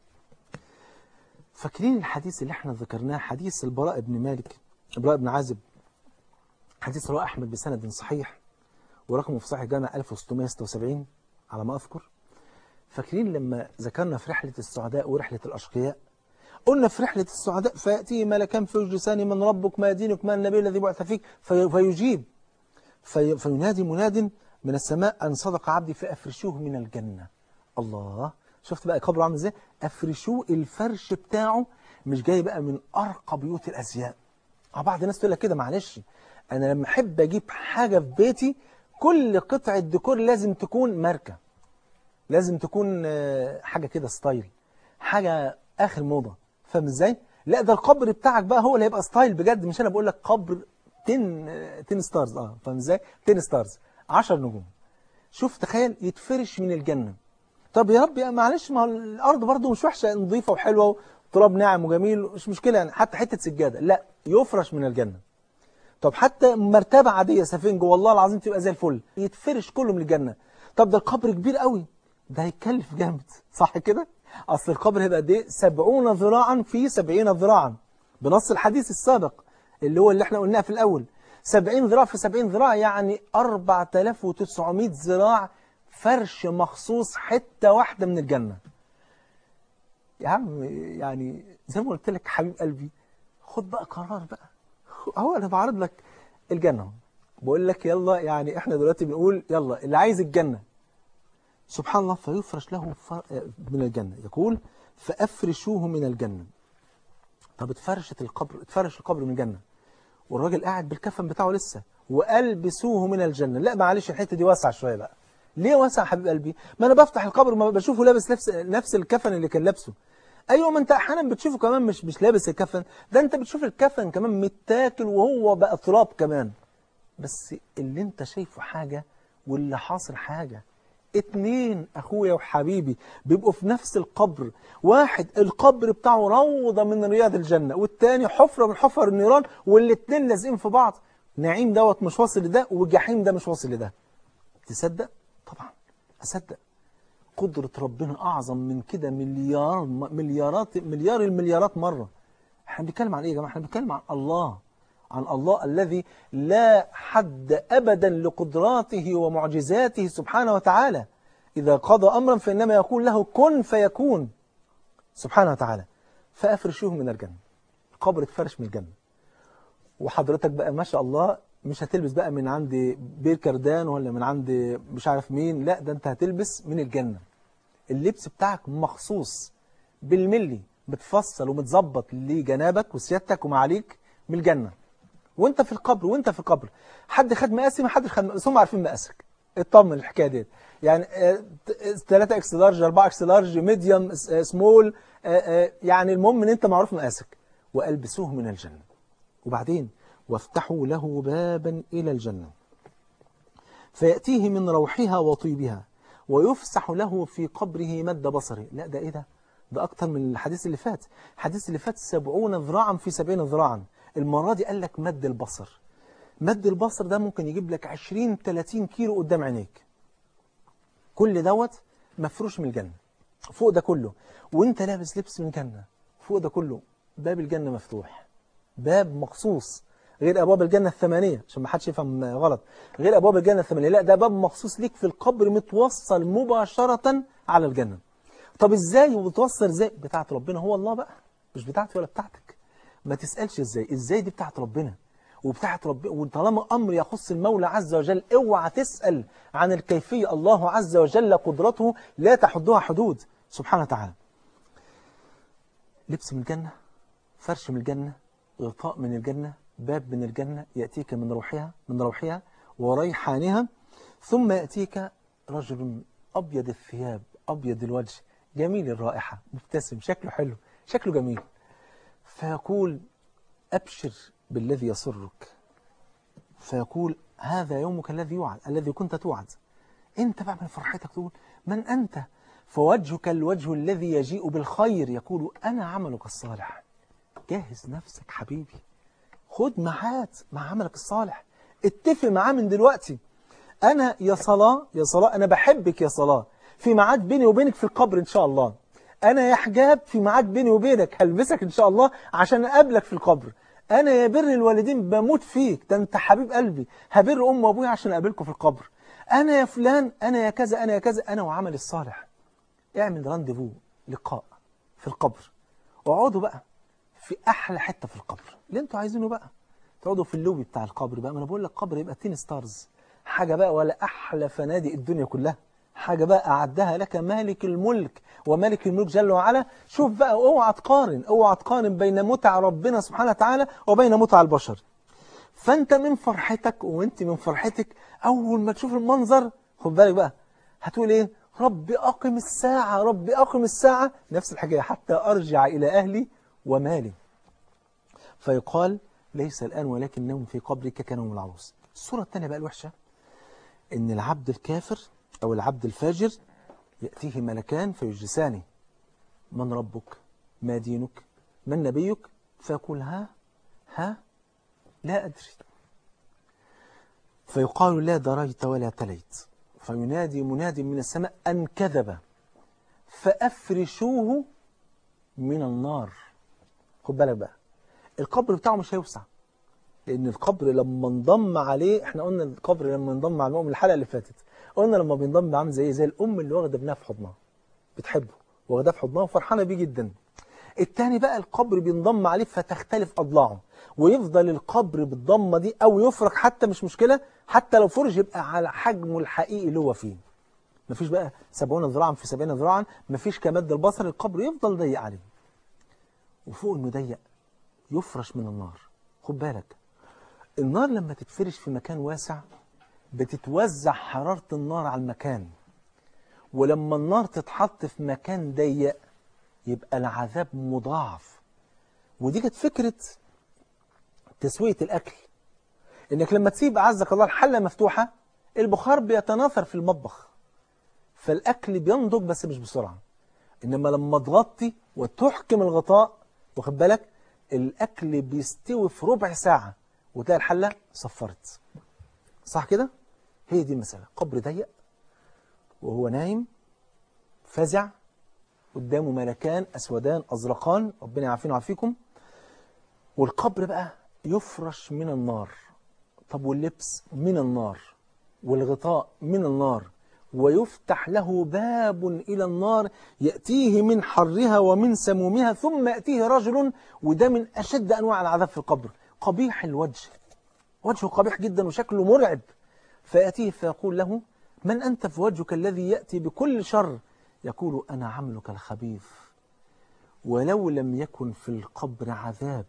فاكرين الحديث اللي احنا ذكرناه حديث البراء بن مالك البراء بن عازب حديث رواه أحمد بسند صحيح ورقمه في صحيح الجامع 1676 على ما أذكر فاكرين لما ذكرنا في رحلة السعداء ورحلة الأشقياء قلنا في رحلة السعداء فيأتي ملكان فيجلسان من ربك ما دينك ما النبي الذي بعث فيك في فيجيب في فينادي مناد من السماء أن صدق عبدي فأفرشوه من الجنة الله شفت بقى قبره عامل ازاي أفرشوه الفرش بتاعه مش جاي بقى من أرقى بيوت الأزياء اه بعض الناس تقول لك كده معلش أنا لما أحب أجيب حاجة في بيتي كل قطعة ديكور لازم تكون ماركة لازم تكون آه، حاجة كده ستايل حاجة آخر موضة فاهم ازاي؟ لا ده القبر بتاعك بقى هو اللي هيبقى ستايل بجد مش انا بقول لك قبر 10 10 ستارز اه فاهم ازاي؟ 10 ستارز 10 نجوم شوف تخيل يتفرش من الجنة طب يا رب يا معلش ما هو الارض برضه مش وحشه نظيفه وحلوه وتراب ناعم وجميل مش مشكله يعني حتى حته سجاده لا يفرش من الجنه طب حتى مرتبه عاديه سفنج والله العظيم تبقى زي الفل يتفرش كله من الجنه طب ده القبر كبير قوي ده هيتكلف جامد صح كده اصل القبر هيبقى قد ايه 70 ذراعا في 70 ذراعا بنص الحديث السابق اللي هو اللي احنا قلناه في الاول 70 ذراع في 70 ذراع يعني 4900 ذراع فرش مخصوص حته واحده من الجنه يا عم يعني زي ما قلت لك حبيب قلبي خد بقى قرار بقى اهو انا بعرض لك الجنه اهو. بقول لك يلا يعني احنا دلوقتي بنقول يلا اللي عايز الجنه سبحان الله فيفرش له ف- من الجنه يقول فافرشوه من الجنه طب اتفرشت القبر اتفرش القبر من الجنه والراجل قاعد بالكفن بتاعه لسه والبسوه من الجنه لا معلش الحته دي واسعه شويه بقى ليه واسع يا حبيب قلبي ما انا بفتح القبر ما بشوفه لابس نفس نفس الكفن اللي كان لابسه ايوه ما انت احيانا بتشوفه كمان مش مش لابس الكفن ده انت بتشوف الكفن كمان متاكل وهو بقى تراب كمان بس اللي انت شايفه حاجه واللي حاصل حاجه اتنين اخويا وحبيبي بيبقوا في نفس القبر واحد القبر بتاعه روضة من رياض الجنة والتاني حفرة من حفر النيران والاتنين لازقين في بعض نعيم دوت مش واصل لده والجحيم ده مش واصل لده تصدق طبعا اصدق قدرة ربنا اعظم من كده مليار مليارات مليار المليارات مرة احنا بنتكلم عن ايه يا جماعة احنا بنتكلم عن الله عن الله الذي لا حد أبدا لقدراته ومعجزاته سبحانه وتعالى إذا قضى أمرا فإنما يقول له كن فيكون سبحانه وتعالى فأفرشوه من الجنة القبر اتفرش من الجنة وحضرتك بقى ما شاء الله مش هتلبس بقى من عند بير كردان ولا من عند مش عارف مين لا ده انت هتلبس من الجنة اللبس بتاعك مخصوص بالملي متفصل ومتظبط لجنابك وسيادتك ومعاليك من الجنة وانت في القبر وانت في القبر حد خد مقاسي ما حدش خد مقاسي هم عارفين مقاسك اطمن الحكايه ديت يعني 3 اكس لارج 4 اكس لارج ميديوم سمول يعني المهم ان انت معروف مقاسك والبسوه من الجنه وبعدين وافتحوا له بابا الى الجنه فياتيه من روحها وطيبها ويفسح له في قبره مد بصره لا ده ايه ده ده اكتر من الحديث اللي فات الحديث اللي فات سبعون ذراعا في سبعين ذراعا المرة دي قال لك مد البصر مد البصر ده ممكن يجيب لك 20 30 كيلو قدام عينيك كل دوت مفروش من الجنة فوق ده كله وانت لابس لبس من الجنة فوق ده كله باب الجنة مفتوح باب مخصوص غير ابواب الجنة الثمانية عشان ما حدش يفهم غلط غير ابواب الجنة الثمانية لا ده باب مخصوص ليك في القبر متوصل مباشرة على الجنة طب ازاي وبتوصل ازاي بتاعت ربنا هو الله بقى مش بتاعتي ولا بتاعتك ما تسألش ازاي ازاي دي بتاعت ربنا وبتاعت ربنا وطالما امر يخص المولى عز وجل اوعى تسأل عن الكيفية الله عز وجل قدرته لا تحدها حدود سبحانه وتعالى لبس من الجنة فرش من الجنة غطاء من الجنة باب من الجنة يأتيك من روحها من روحها وريحانها ثم يأتيك رجل أبيض الثياب أبيض الوجه جميل الرائحة مبتسم شكله حلو شكله جميل فيقول أبشر بالذي يسرك فيقول هذا يومك الذي يوعد الذي كنت توعد انت بقى من فرحتك تقول من أنت فوجهك الوجه الذي يجيء بالخير يقول أنا عملك الصالح جهز نفسك حبيبي خد معاد مع عملك الصالح اتفق معاه من دلوقتي أنا يا صلاة يا صلاة أنا بحبك يا صلاة في ميعاد بيني وبينك في القبر إن شاء الله أنا يا حجاب في ميعاد بيني وبينك هلبسك إن شاء الله عشان أقابلك في القبر أنا يا بر الوالدين بموت فيك ده أنت حبيب قلبي هبر أم وأبويا عشان أقابلكم في القبر أنا يا فلان أنا يا كذا أنا يا كذا أنا وعمل الصالح اعمل رانديفو لقاء في القبر اقعدوا بقى في أحلى حتة في القبر اللي أنتوا عايزينه بقى تقعدوا في اللوبي بتاع القبر بقى ما أنا بقول لك قبر يبقى تين ستارز حاجة بقى ولا أحلى فنادق الدنيا كلها حاجة بقى أعدها لك مالك الملك ومالك الملك جل وعلا شوف بقى اوعى تقارن اوعى تقارن بين متع ربنا سبحانه وتعالى وبين متع البشر فأنت من فرحتك وانت من فرحتك أول ما تشوف المنظر خد بالك بقى هتقول إيه رب أقم الساعة رب أقم الساعة نفس الحكاية حتى أرجع إلى أهلي ومالي فيقال ليس الآن ولكن نوم في قبرك كنوم العروس الصورة الثانية بقى الوحشة إن العبد الكافر أو العبد الفاجر يأتيه ملكان فيجلسانه من ربك ما دينك من نبيك فيقول ها ها لا أدري فيقال لا دريت ولا تليت فينادي مناد من السماء أن كذب فأفرشوه من النار خد بالك بقى القبر بتاعه مش هيوسع لأن القبر لما انضم عليه احنا قلنا القبر لما انضم على المؤمن الحلقة اللي فاتت قلنا لما بينضم عامل زي زي الأم اللي واخدة ابنها في حضنها بتحبه واخداه في حضنها وفرحانة بيه جدا التاني بقى القبر بينضم عليه فتختلف أضلاعه ويفضل القبر بالضمة دي أو يفرق حتى مش مشكلة حتى لو فرج يبقى على حجمه الحقيقي اللي هو فيه مفيش بقى 70 ذراعا في 70 ذراعا مفيش كمد البصر القبر يفضل ضيق عليه وفوق انه ضيق يفرش من النار خد بالك النار لما تتفرش في مكان واسع بتتوزع حرارة النار على المكان ولما النار تتحط في مكان ضيق يبقى العذاب مضاعف ودي كانت فكرة تسوية الأكل إنك لما تسيب أعزك الله الحلة مفتوحة البخار بيتناثر في المطبخ فالأكل بينضج بس مش بسرعة إنما لما تغطي وتحكم الغطاء واخد بالك الأكل بيستوي في ربع ساعة وتلاقي الحلة صفرت صح كده؟ هي دي المسألة قبر ضيق وهو نايم فزع قدامه ملكان أسودان أزرقان ربنا يعافينا ويعافيكم والقبر بقى يفرش من النار طب واللبس من النار والغطاء من النار ويفتح له باب إلى النار يأتيه من حرها ومن سمومها ثم يأتيه رجل وده من أشد أنواع العذاب في القبر قبيح الوجه وجهه قبيح جدا وشكله مرعب فيأتيه فيقول له من أنت في وجهك الذي يأتي بكل شر يقول أنا عملك الخبيث ولو لم يكن في القبر عذاب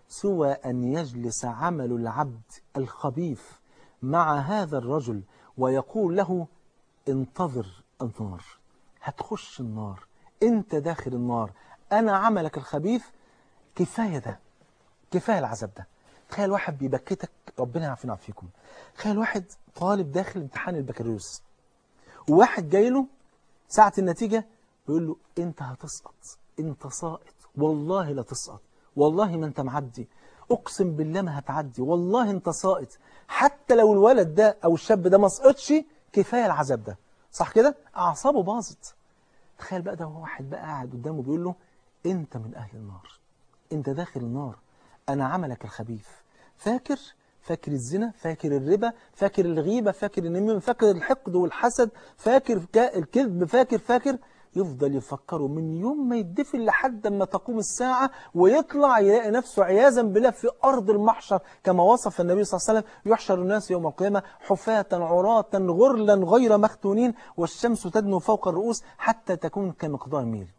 سوى أن يجلس عمل العبد الخبيث مع هذا الرجل ويقول له انتظر النار هتخش النار انت داخل النار انا عملك الخبيث كفاية ده كفاية العذاب ده تخيل واحد بيبكتك ربنا يعافينا فيكم تخيل واحد طالب داخل امتحان البكالوريوس وواحد جاي له ساعة النتيجة بيقول له انت هتسقط انت ساقط والله لا تسقط والله ما انت معدي اقسم بالله ما هتعدي والله انت ساقط حتى لو الولد ده او الشاب ده ما سقطش كفايه العذاب ده صح كده اعصابه باظت تخيل بقى ده هو واحد بقى قاعد قدامه بيقول له انت من اهل النار انت داخل النار انا عملك الخبيث فاكر فاكر الزنا فاكر الربا فاكر الغيبة فاكر النميمة فاكر الحقد والحسد فاكر الكذب فاكر فاكر يفضل يفكره من يوم ما يدفن لحد ما تقوم الساعة ويطلع يلاقي نفسه عياذا بالله في أرض المحشر كما وصف النبي صلى الله عليه وسلم يحشر الناس يوم القيامة حفاة عراة غرلا غير مختونين والشمس تدنو فوق الرؤوس حتى تكون كمقدار ميل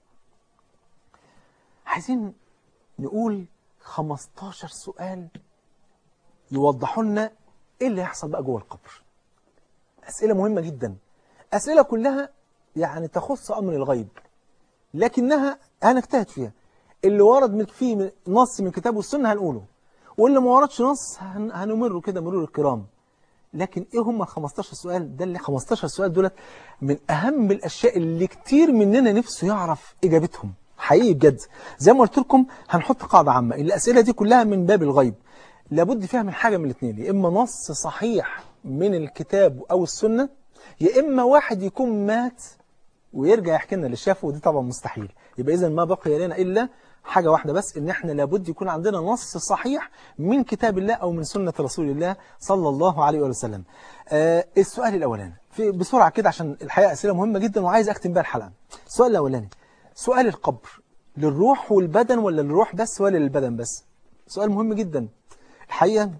عايزين نقول 15 سؤال يوضحوا لنا ايه اللي هيحصل بقى جوه القبر أسئلة مهمة جدا أسئلة كلها يعني تخص أمر الغيب لكنها هنجتهد فيها اللي ورد من فيه نص من الكتاب والسنة هنقوله واللي ما وردش نص هنمره كده مرور الكرام لكن ايه هم ال 15 سؤال ده اللي 15 سؤال دولت من اهم الاشياء اللي كتير مننا نفسه يعرف اجابتهم حقيقي بجد زي ما قلت لكم هنحط قاعده عامه الاسئله دي كلها من باب الغيب لابد فيها من حاجه من الاثنين يا اما نص صحيح من الكتاب او السنه يا اما واحد يكون مات ويرجع يحكي لنا اللي شافه ودي طبعا مستحيل يبقى اذا ما بقي لنا الا حاجة واحدة بس ان احنا لابد يكون عندنا نص صحيح من كتاب الله او من سنة رسول الله صلى الله عليه وسلم آه السؤال الاولاني في بسرعة كده عشان الحقيقة اسئلة مهمة جدا وعايز اختم بها الحلقة السؤال الاولاني سؤال القبر للروح والبدن ولا للروح بس ولا للبدن بس سؤال مهم جدا الحقيقة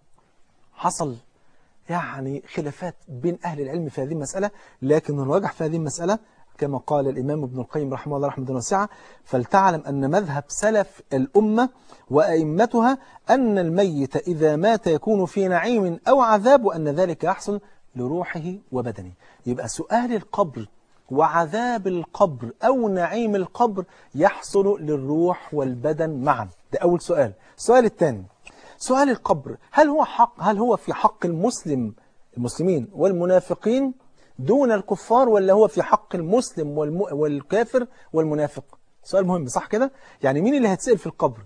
حصل يعني خلافات بين أهل العلم في هذه المسألة لكن الراجح في هذه المسألة كما قال الإمام ابن القيم رحمه الله رحمة واسعة فلتعلم أن مذهب سلف الأمة وأئمتها أن الميت إذا مات يكون في نعيم أو عذاب وأن ذلك يحصل لروحه وبدنه يبقى سؤال القبر وعذاب القبر أو نعيم القبر يحصل للروح والبدن معا ده أول سؤال السؤال الثاني سؤال القبر هل هو حق هل هو في حق المسلم المسلمين والمنافقين دون الكفار ولا هو في حق المسلم والم... والكافر والمنافق سؤال مهم صح كده يعني مين اللي هيتسأل في القبر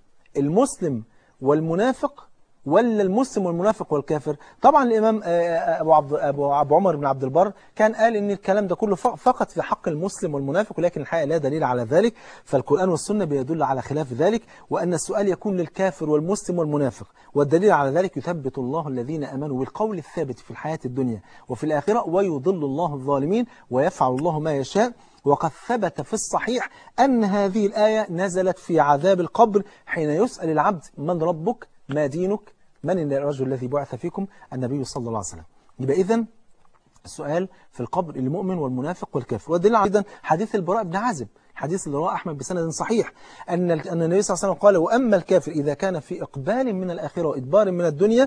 المسلم والمنافق ولا المسلم والمنافق والكافر طبعا الإمام أبو, عبد أبو, أبو عمر بن عبد البر كان قال إن الكلام ده كله فقط في حق المسلم والمنافق ولكن الحقيقة لا دليل على ذلك فالقرآن والسنة بيدل على خلاف ذلك وأن السؤال يكون للكافر والمسلم والمنافق والدليل على ذلك يثبت الله الذين أمنوا بالقول الثابت في الحياة الدنيا وفي الآخرة ويضل الله الظالمين ويفعل الله ما يشاء وقد ثبت في الصحيح أن هذه الآية نزلت في عذاب القبر حين يسأل العبد من ربك ما دينك من الرجل الذي بعث فيكم النبي صلى الله عليه وسلم يبقى إذن السؤال في القبر المؤمن والمنافق والكافر والدليل أيضا حديث البراء بن عازب حديث اللي رواه أحمد بسند صحيح أن أن النبي صلى الله عليه وسلم قال وأما الكافر إذا كان في إقبال من الآخرة وإدبار من الدنيا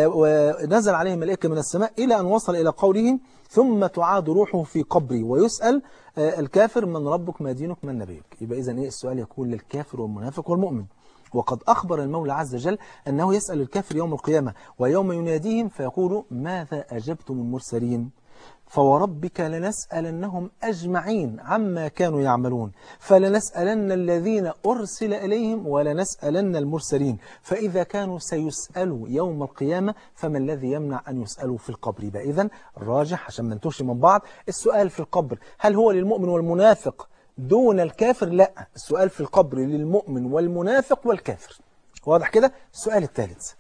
ونزل عليه ملائكة من السماء إلى أن وصل إلى قوله ثم تعاد روحه في قبري ويسأل الكافر من ربك ما دينك من نبيك يبقى إذا إيه السؤال يكون للكافر والمنافق والمؤمن وقد أخبر المولى عز وجل أنه يسأل الكافر يوم القيامة ويوم يناديهم فيقول ماذا أجبتم المرسلين فوربك لنسألنهم أجمعين عما كانوا يعملون فلنسألن الذين أرسل إليهم ولنسألن المرسلين فإذا كانوا سيسألوا يوم القيامة فما الذي يمنع أن يسألوا في القبر يبقى إذن الراجح عشان ما نتوش من بعض السؤال في القبر هل هو للمؤمن والمنافق دون الكافر لا السؤال في القبر للمؤمن والمنافق والكافر واضح كده السؤال الثالث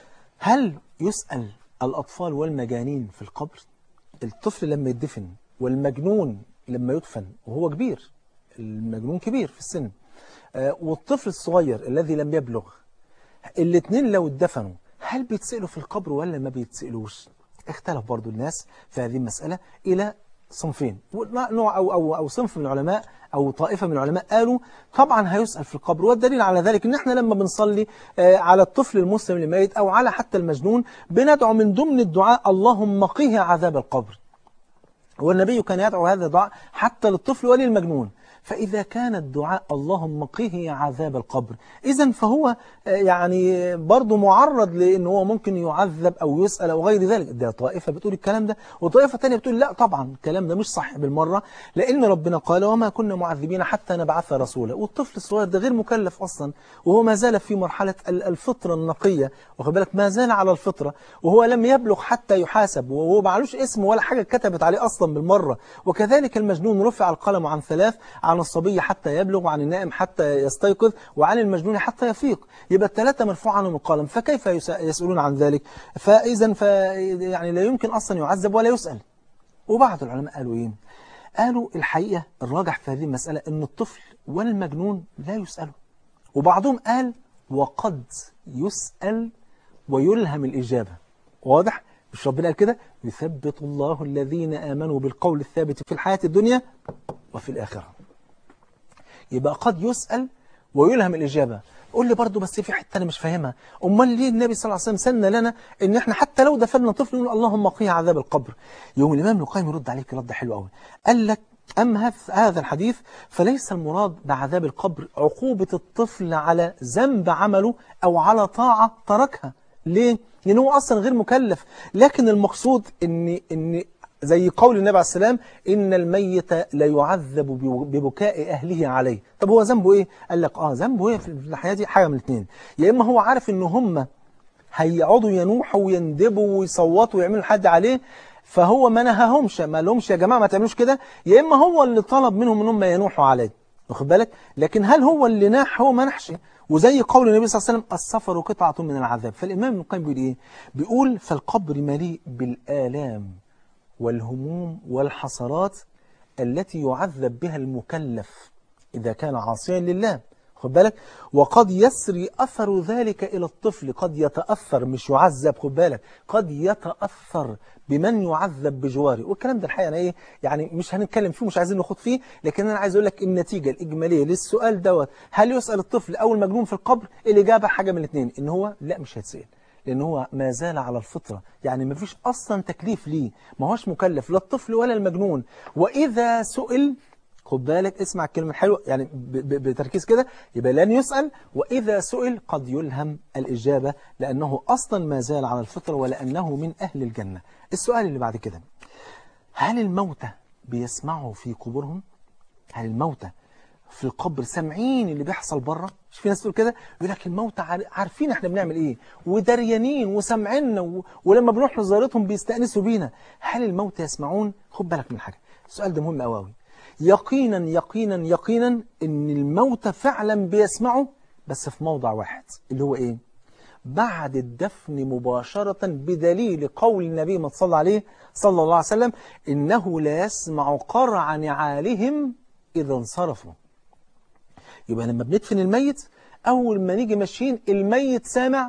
هل يسأل الأطفال والمجانين في القبر الطفل لما يدفن والمجنون لما يدفن وهو كبير المجنون كبير في السن والطفل الصغير الذي لم يبلغ الاثنين لو اتدفنوا هل بيتسألوا في القبر ولا ما بيتسألوش اختلف برضو الناس في هذه المسألة إلى صنفين نوع أو, أو, أو صنف من العلماء أو طائفة من العلماء قالوا طبعا هيسأل في القبر والدليل على ذلك إن احنا لما بنصلي على الطفل المسلم الميت أو على حتى المجنون بندعو من ضمن الدعاء اللهم قيه عذاب القبر والنبي كان يدعو هذا الدعاء حتى للطفل وللمجنون فإذا كان الدعاء اللهم قه عذاب القبر إذا فهو يعني برضه معرض لأنه هو ممكن يعذب أو يسأل أو غير ذلك ده طائفة بتقول الكلام ده وطائفة تانية بتقول لا طبعا الكلام ده مش صح بالمرة لأن ربنا قال وما كنا معذبين حتى نبعث رسولا والطفل الصغير ده غير مكلف أصلا وهو ما زال في مرحلة الفطرة النقية واخد بالك ما زال على الفطرة وهو لم يبلغ حتى يحاسب وهو معلوش اسم ولا حاجة كتبت عليه أصلا بالمرة وكذلك المجنون رفع القلم عن ثلاث عن الصبي حتى يبلغ وعن النائم حتى يستيقظ وعن المجنون حتى يفيق يبقى الثلاثة مرفوع عنهم القلم فكيف يسألون عن ذلك فإذا ف يعني لا يمكن أصلا يعذب ولا يسأل وبعض العلماء قالوا إيه قالوا الحقيقة الراجح في هذه المسألة أن الطفل والمجنون لا يسألوا وبعضهم قال وقد يسأل ويلهم الإجابة واضح؟ مش ربنا قال كده يثبت الله الذين آمنوا بالقول الثابت في الحياة الدنيا وفي الآخرة يبقى قد يسأل ويلهم الإجابة قول لي برضه بس في حتة أنا مش فاهمها أمال ليه النبي صلى الله عليه وسلم سن لنا إن إحنا حتى لو دفننا طفل نقول اللهم قيه عذاب القبر يوم الإمام القيم يرد عليك رد حلو قوي قال لك أما هذا الحديث فليس المراد بعذاب القبر عقوبة الطفل على ذنب عمله أو على طاعة تركها ليه؟ لأنه هو أصلا غير مكلف لكن المقصود إن, إن زي قول النبي عليه السلام إن الميت لا يعذب ببكاء أهله عليه طب هو ذنبه إيه؟ قال لك آه ذنبه إيه في الحياة دي حاجة من الاثنين يا إما هو عارف إن هم هيقعدوا ينوحوا ويندبوا ويصوتوا ويعملوا حد عليه فهو ما نهاهمش ما لهمش يا جماعة ما تعملوش كده يا إما هو اللي طلب منهم إن هم ينوحوا عليه واخد بالك لكن هل هو اللي ناح هو ما نحش وزي قول النبي صلى الله عليه وسلم السفر قطعة من العذاب فالإمام ابن القيم بيقول إيه بيقول فالقبر مليء بالآلام والهموم والحسرات التي يعذب بها المكلف إذا كان عاصيا لله خد بالك وقد يسري أثر ذلك إلى الطفل قد يتأثر مش يعذب خد بالك قد يتأثر بمن يعذب بجواره والكلام ده الحقيقة أنا إيه يعني مش هنتكلم فيه مش عايزين نخوض فيه لكن أنا عايز أقول لك النتيجة الإجمالية للسؤال دوت هل يسأل الطفل أو المجنون في القبر الإجابة حاجة من الاثنين إن هو لا مش هيتسأل لأن هو ما زال على الفطرة يعني ما فيش أصلا تكليف ليه ما هوش مكلف لا الطفل ولا المجنون وإذا سئل خد بالك اسمع الكلمة الحلوة يعني بتركيز كده يبقى لن يسأل وإذا سئل قد يلهم الإجابة لأنه أصلا ما زال على الفطرة ولأنه من أهل الجنة السؤال اللي بعد كده هل الموتى بيسمعوا في قبورهم هل الموتى في القبر سامعين اللي بيحصل بره مش في ناس تقول كده يقول لك الموتى عارفين احنا بنعمل ايه ودريانين وسامعيننا و... ولما بنروح لزيارتهم بيستأنسوا بينا هل الموتى يسمعون خد بالك من حاجه السؤال ده مهم قوي يقينا يقينا يقينا ان الموتى فعلا بيسمعوا بس في موضع واحد اللي هو ايه بعد الدفن مباشرة بدليل قول النبي ما صلى عليه صلى الله عليه وسلم إنه لا يسمع قرع نعالهم إذا انصرفوا يبقى لما بندفن الميت أول ما نيجي ماشيين الميت سامع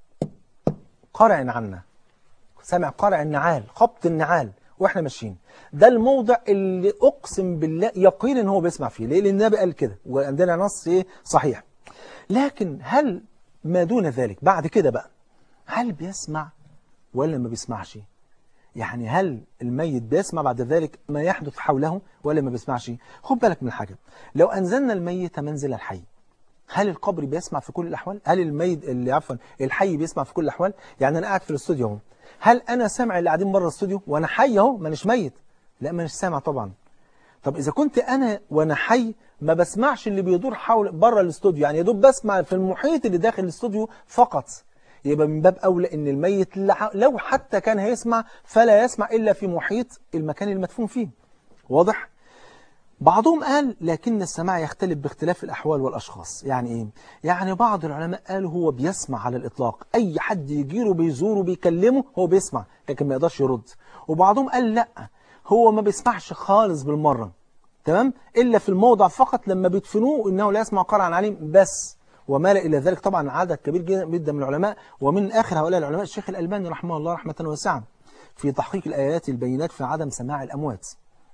قرع عنا سامع قرع النعال خبط النعال واحنا ماشيين ده الموضع اللي اقسم بالله يقين ان هو بيسمع فيه ليه لان النبي قال كده وعندنا نص ايه صحيح لكن هل ما دون ذلك بعد كده بقى هل بيسمع ولا ما بيسمعش يعني هل الميت بيسمع بعد ذلك ما يحدث حوله ولا ما بيسمعش خد بالك من حاجة لو أنزلنا الميت منزل الحي هل القبر بيسمع في كل الأحوال هل الميت اللي عفوا الحي بيسمع في كل الأحوال يعني أنا قاعد في الاستوديو اهو هل أنا سامع اللي قاعدين بره الاستوديو وأنا حي اهو مانيش ميت لا مانيش سامع طبعا طب إذا كنت أنا وأنا حي ما بسمعش اللي بيدور حول بره الاستوديو يعني يا دوب بسمع في المحيط اللي داخل الاستوديو فقط يبقى من باب أولى إن الميت لو حتى كان هيسمع فلا يسمع إلا في محيط المكان المدفون فيه واضح؟ بعضهم قال لكن السماع يختلف باختلاف الأحوال والأشخاص يعني إيه؟ يعني بعض العلماء قالوا هو بيسمع على الإطلاق أي حد يجيله بيزوره بيكلمه هو بيسمع لكن ما يقدرش يرد وبعضهم قال لا هو ما بيسمعش خالص بالمرة تمام إلا في الموضع فقط لما بيدفنوه إنه لا يسمع قرعا عليم بس وما إلى ذلك طبعا عدد كبير جدا من العلماء ومن آخر هؤلاء العلماء الشيخ الألباني رحمه الله رحمة واسعة في تحقيق الآيات البينات في عدم سماع الأموات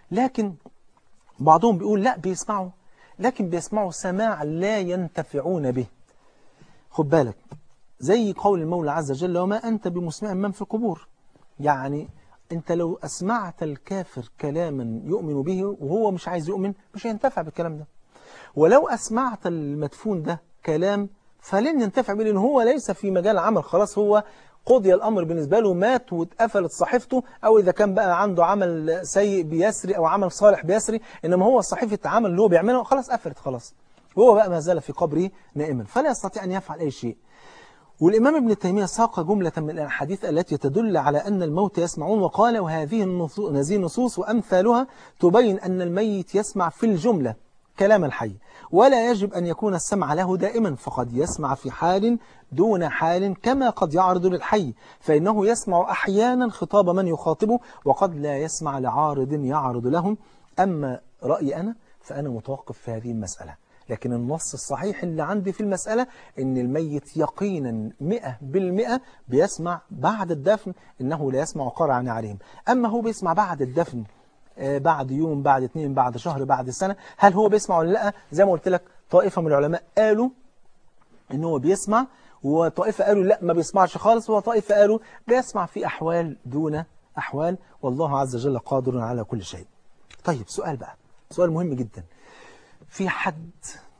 لكن بعضهم بيقول لا بيسمعوا لكن بيسمعوا سماع لا ينتفعون به خد بالك زي قول المولى عز وجل وما أنت بمسمع من في القبور يعني أنت لو أسمعت الكافر كلاما يؤمن به وهو مش عايز يؤمن مش هينتفع بالكلام ده ولو أسمعت المدفون ده كلام فلن ينتفع به لأن هو ليس في مجال عمل خلاص هو قضي الأمر بالنسبة له مات واتقفلت صحيفته أو إذا كان بقى عنده عمل سيء بيسري أو عمل صالح بيسري إنما هو صحيفة عمل اللي هو بيعمله خلاص قفلت خلاص وهو بقى ما زال في قبره نائما فلا يستطيع أن يفعل أي شيء والإمام ابن تيمية ساق جملة من الأحاديث التي تدل على أن الموت يسمعون وقال وهذه النصوص هذه النصوص وأمثالها تبين أن الميت يسمع في الجملة كلام الحي ولا يجب أن يكون السمع له دائما فقد يسمع في حال دون حال كما قد يعرض للحي فإنه يسمع أحيانا خطاب من يخاطبه وقد لا يسمع لعارض يعرض لهم أما رأيي أنا فأنا متوقف في هذه المسألة لكن النص الصحيح اللي عندي في المسألة ان الميت يقينا مئة بالمئة بيسمع بعد الدفن انه لا يسمع قرعا عليهم اما هو بيسمع بعد الدفن آه بعد يوم بعد اثنين بعد شهر بعد سنة هل هو بيسمع ولا لا زي ما قلت لك طائفة من العلماء قالوا ان هو بيسمع وطائفة قالوا لا ما بيسمعش خالص وطائفة قالوا بيسمع في احوال دون احوال والله عز وجل قادر على كل شيء طيب سؤال بقى سؤال مهم جدا في حد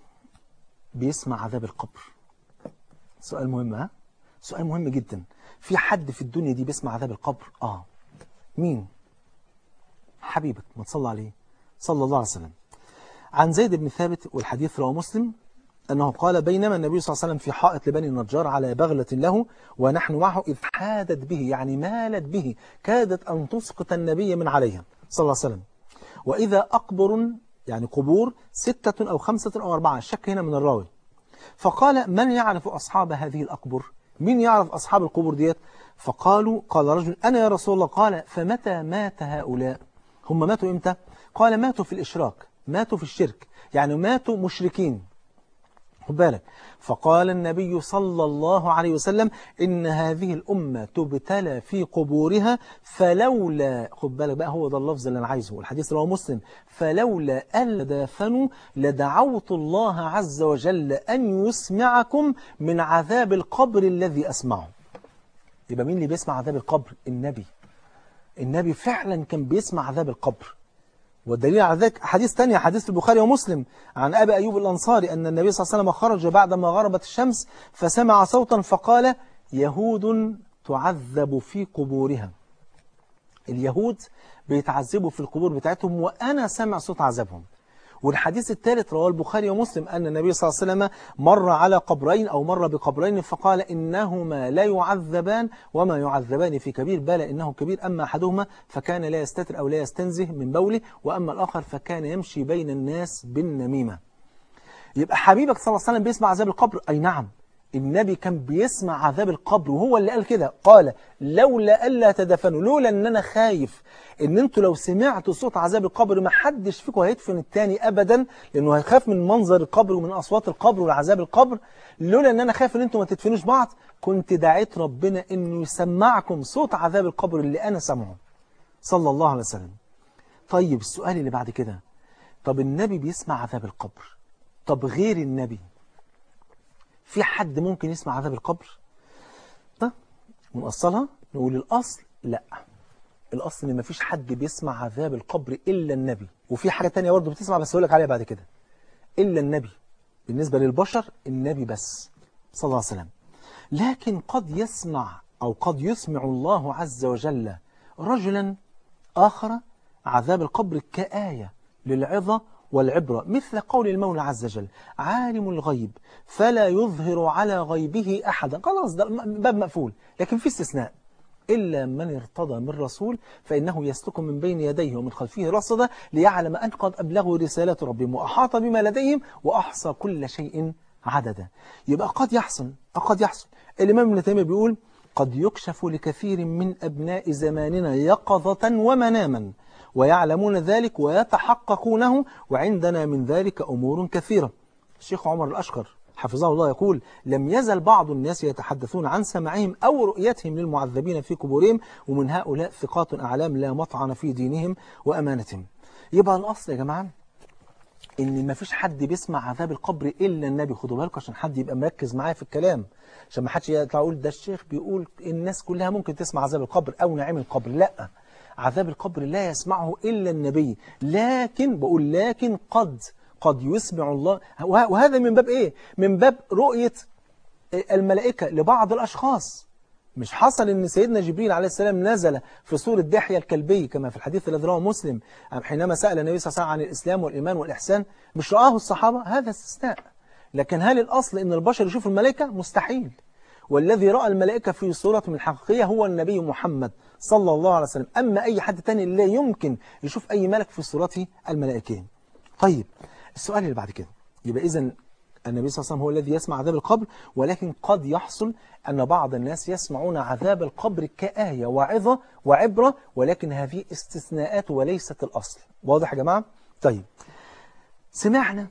بيسمع عذاب القبر سؤال مهم ها سؤال مهم جدا في حد في الدنيا دي بيسمع عذاب القبر اه مين حبيبك ما تصلى عليه صلى الله عليه وسلم عن زيد بن ثابت والحديث رواه مسلم أنه قال بينما النبي صلى الله عليه وسلم في حائط لبني النجار على بغلة له ونحن معه إذ حادت به يعني مالت به كادت أن تسقط النبي من عليها صلى الله عليه وسلم وإذا أقبر يعني قبور ستة أو خمسة أو أربعة الشك هنا من الراوي فقال من يعرف أصحاب هذه الأقبر من يعرف أصحاب القبور ديت فقالوا قال رجل أنا يا رسول الله قال فمتى مات هؤلاء هم ماتوا إمتى قال ماتوا في الإشراك ماتوا في الشرك يعني ماتوا مشركين خد بالك فقال النبي صلى الله عليه وسلم إن هذه الأمة تبتلى في قبورها فلولا خد بالك بقى هو ده اللفظ اللي أنا عايزه والحديث رواه مسلم فلولا ألا دافنوا لدعوت الله عز وجل أن يسمعكم من عذاب القبر الذي أسمعه يبقى مين اللي بيسمع عذاب القبر النبي النبي فعلا كان بيسمع عذاب القبر والدليل على ذلك حديث ثاني حديث في البخاري ومسلم عن أبي أيوب الأنصاري أن النبي صلى الله عليه وسلم خرج بعدما غربت الشمس فسمع صوتا فقال يهود تعذب في قبورها اليهود بيتعذبوا في القبور بتاعتهم وأنا سمع صوت عذابهم والحديث الثالث رواه البخاري ومسلم أن النبي صلى الله عليه وسلم مر على قبرين أو مر بقبرين فقال إنهما لا يعذبان وما يعذبان في كبير بل إنه كبير أما أحدهما فكان لا يستتر أو لا يستنزه من بوله وأما الآخر فكان يمشي بين الناس بالنميمة يبقى حبيبك صلى الله عليه وسلم بيسمع عذاب القبر أي نعم النبي كان بيسمع عذاب القبر وهو اللي قال كده قال لولا ألا تدفنوا لولا أن أنا خايف ان انتوا لو سمعتوا صوت عذاب القبر ما حدش فيكم هيدفن التاني ابدا لانه هيخاف من منظر القبر ومن اصوات القبر وعذاب القبر لولا ان انا خايف ان انتوا ما تدفنوش بعض كنت دعيت ربنا انه يسمعكم صوت عذاب القبر اللي انا سامعه صلى الله عليه وسلم طيب السؤال اللي بعد كده طب النبي بيسمع عذاب القبر طب غير النبي في حد ممكن يسمع عذاب القبر طب ونقصلها نقول الاصل لا الأصل إن مفيش حد بيسمع عذاب القبر إلا النبي وفي حاجة تانية برضه بتسمع بس هقول لك عليها بعد كده إلا النبي بالنسبة للبشر النبي بس صلى الله عليه وسلم لكن قد يسمع أو قد يسمع الله عز وجل رجلا آخر عذاب القبر كآية للعظة والعبرة مثل قول المولى عز وجل عالم الغيب فلا يظهر على غيبه أحدا خلاص ده باب مقفول لكن في استثناء إلا من ارتضى من رسول فإنه يسلك من بين يديه ومن خلفه رصدا ليعلم أن قد أبلغوا رسالات ربهم وأحاط بما لديهم وأحصى كل شيء عددا يبقى قد يحصل قد يحصل الإمام ابن تيمية بيقول قد يكشف لكثير من أبناء زماننا يقظة ومناما ويعلمون ذلك ويتحققونه وعندنا من ذلك أمور كثيرة الشيخ عمر الأشقر حفظه الله يقول لم يزل بعض الناس يتحدثون عن سماعهم أو رؤيتهم للمعذبين في قبورهم ومن هؤلاء ثقات أعلام لا مطعن في دينهم وأمانتهم يبقى الأصل يا جماعة ان ما فيش حد بيسمع عذاب القبر الا النبي خدوا بالكم عشان حد يبقى مركز معايا في الكلام عشان ما حدش يطلع يقول ده الشيخ بيقول الناس كلها ممكن تسمع عذاب القبر او نعيم القبر لا عذاب القبر لا يسمعه الا النبي لكن بقول لكن قد قد يسمع الله وهذا من باب ايه من باب رؤية الملائكة لبعض الاشخاص مش حصل ان سيدنا جبريل عليه السلام نزل في سورة دحية الكلبي كما في الحديث الذي رواه مسلم حينما سأل النبي صلى الله عليه وسلم عن الإسلام والإيمان والإحسان مش رآه الصحابة هذا استثناء لكن هل الأصل ان البشر يشوفوا الملائكة مستحيل والذي رأى الملائكة في صورة من الحقيقية هو النبي محمد صلى الله عليه وسلم أما أي حد تاني لا يمكن يشوف أي ملك في صورته الملائكية طيب السؤال اللي بعد كده يبقى إذا النبي صلى الله عليه وسلم هو الذي يسمع عذاب القبر ولكن قد يحصل أن بعض الناس يسمعون عذاب القبر كآية وعظة وعبرة ولكن هذه استثناءات وليست الأصل واضح يا جماعة؟ طيب سمعنا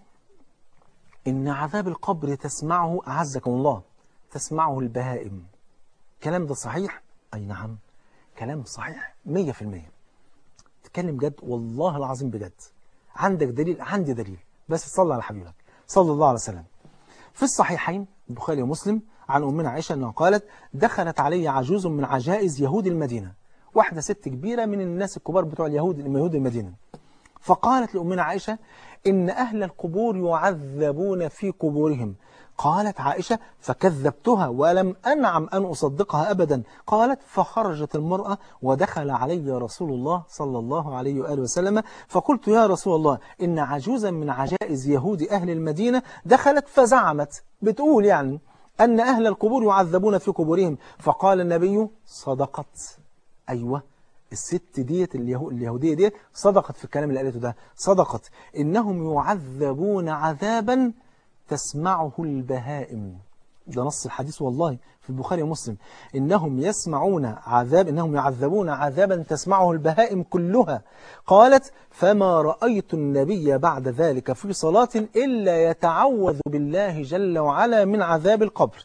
إن عذاب القبر تسمعه أعزكم الله تسمعه البهائم كلام ده صحيح؟ أي نعم كلام صحيح مية في المية تكلم جد والله العظيم بجد عندك دليل عندي دليل بس صلى على حبيبك صلى الله عليه وسلم في الصحيحين البخاري ومسلم عن أمنا عائشة أنها قالت دخلت علي عجوز من عجائز يهود المدينة واحدة ست كبيرة من الناس الكبار بتوع اليهود من يهود المدينة فقالت لأمنا عائشة إن أهل القبور يعذبون في قبورهم قالت عائشة فكذبتها ولم أنعم أن أصدقها أبدا قالت فخرجت المرأة ودخل علي رسول الله صلى الله عليه وآله وسلم فقلت يا رسول الله إن عجوزا من عجائز يهود أهل المدينة دخلت فزعمت بتقول يعني أن أهل القبور يعذبون في قبورهم فقال النبي صدقت أيوة الست ديت اليهو اليهودية ديت صدقت في الكلام اللي قالته ده صدقت إنهم يعذبون عذابا تسمعه البهائم ده نص الحديث والله في البخاري ومسلم إنهم يسمعون عذاب إنهم يعذبون عذابا تسمعه البهائم كلها قالت فما رأيت النبي بعد ذلك في صلاة إلا يتعوذ بالله جل وعلا من عذاب القبر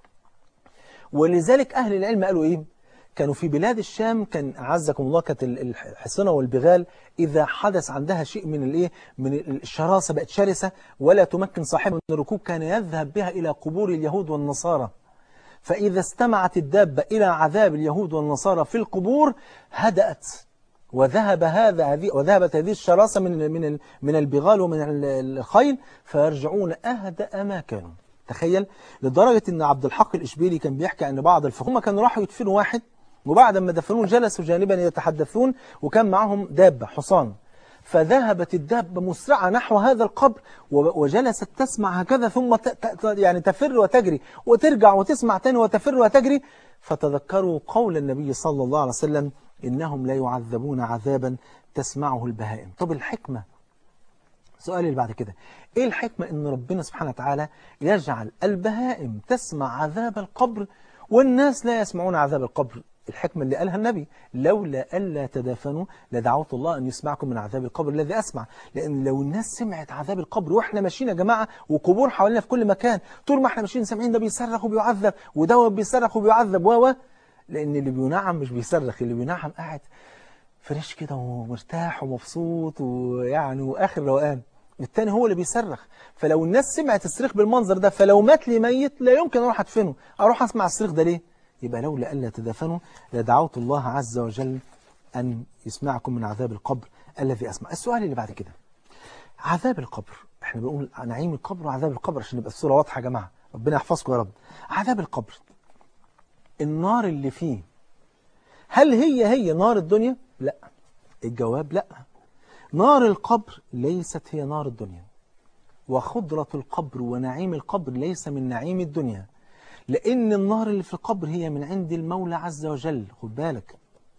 ولذلك أهل العلم قالوا إيه كانوا في بلاد الشام كان أعزكم الله كانت الحصنة والبغال إذا حدث عندها شيء من الإيه من الشراسة بقت شرسة ولا تمكن صاحبها من الركوب كان يذهب بها إلى قبور اليهود والنصارى فإذا استمعت الدابة إلى عذاب اليهود والنصارى في القبور هدأت وذهب هذا هذه وذهبت هذه الشراسة من من من البغال ومن الخيل فيرجعون أهدأ ما كانوا تخيل لدرجة أن عبد الحق الإشبيلي كان بيحكي أن بعض الفخومة كانوا راحوا يدفنوا واحد وبعد ما دفنوه جلسوا جانبا يتحدثون وكان معهم دابة حصان فذهبت الدابة مسرعة نحو هذا القبر وجلست تسمع هكذا ثم يعني تفر وتجري وترجع وتسمع تاني وتفر وتجري فتذكروا قول النبي صلى الله عليه وسلم إنهم لا يعذبون عذابا تسمعه البهائم طب الحكمة سؤالي اللي بعد كده ايه الحكمة ان ربنا سبحانه وتعالى يجعل البهائم تسمع عذاب القبر والناس لا يسمعون عذاب القبر الحكمة اللي قالها النبي لولا ألا تدافنوا لدعوت الله أن يسمعكم من عذاب القبر الذي أسمع لأن لو الناس سمعت عذاب القبر وإحنا ماشيين يا جماعة وقبور حوالينا في كل مكان طول ما إحنا ماشيين سامعين ده بيصرخ وبيعذب وده بيصرخ وبيعذب و لأن اللي بينعم مش بيصرخ اللي بينعم قاعد فريش كده ومرتاح ومبسوط ويعني وآخر روقان التاني هو اللي بيصرخ فلو الناس سمعت الصريخ بالمنظر ده فلو مات لي ميت لا يمكن أروح أدفنه أروح أسمع الصريخ ده ليه يبقى لولا ألا تدفنوا لدعوت الله عز وجل أن يسمعكم من عذاب القبر الذي أسمع السؤال اللي بعد كده عذاب القبر احنا بنقول نعيم القبر وعذاب القبر عشان يبقى الصورة واضحة يا جماعة ربنا يحفظكم يا رب عذاب القبر النار اللي فيه هل هي هي نار الدنيا لا الجواب لا نار القبر ليست هي نار الدنيا وخضرة القبر ونعيم القبر ليس من نعيم الدنيا لأن النار اللي في القبر هي من عند المولى عز وجل خد بالك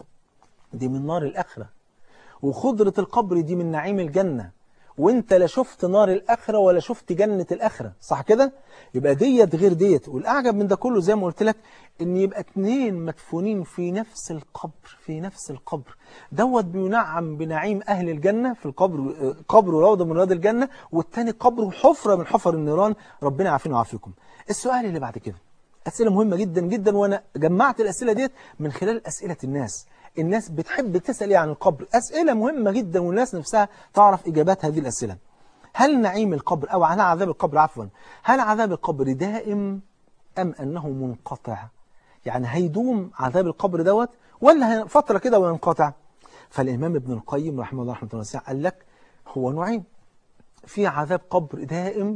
دي من نار الآخرة وخضرة القبر دي من نعيم الجنة وانت لا شفت نار الآخرة ولا شفت جنة الآخرة صح كده يبقى ديت غير ديت والأعجب من ده كله زي ما قلت لك ان يبقى اتنين مدفونين في نفس القبر في نفس القبر دوت بينعم بنعيم أهل الجنة في القبر قبر روضة من روض الجنة والتاني قبر حفرة من حفر النيران ربنا يعافينا ويعافيكم السؤال اللي بعد كده أسئلة مهمة جدا جدا وأنا جمعت الأسئلة ديت من خلال أسئلة الناس الناس بتحب تسأل إيه عن القبر أسئلة مهمة جدا والناس نفسها تعرف إجابات هذه الأسئلة هل نعيم القبر أو على عذاب القبر عفوا هل عذاب القبر دائم أم أنه منقطع يعني هيدوم عذاب القبر دوت ولا فترة كده وينقطع فالإمام ابن القيم رحمه الله رحمه الله وسعه قال لك هو نوعين في عذاب قبر دائم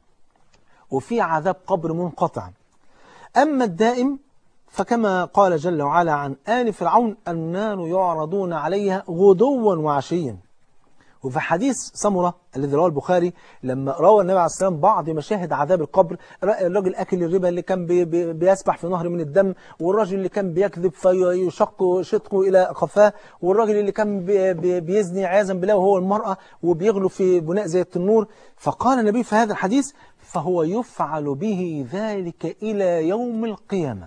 وفي عذاب قبر منقطع أما الدائم فكما قال جل وعلا عن آل فرعون النار يعرضون عليها غدوا وعشيا وفي حديث سمرة الذي رواه البخاري لما روى النبي عليه الصلاة والسلام بعض مشاهد عذاب القبر الراجل أكل الربا اللي كان بي بي بيسبح في نهر من الدم والراجل اللي كان بيكذب فيشق شدقه إلى قفاه والراجل اللي كان بي بي بيزني عياذا بالله وهو المرأة وبيغلو في بناء زي التنور فقال النبي في هذا الحديث فهو يفعل به ذلك إلى يوم القيامة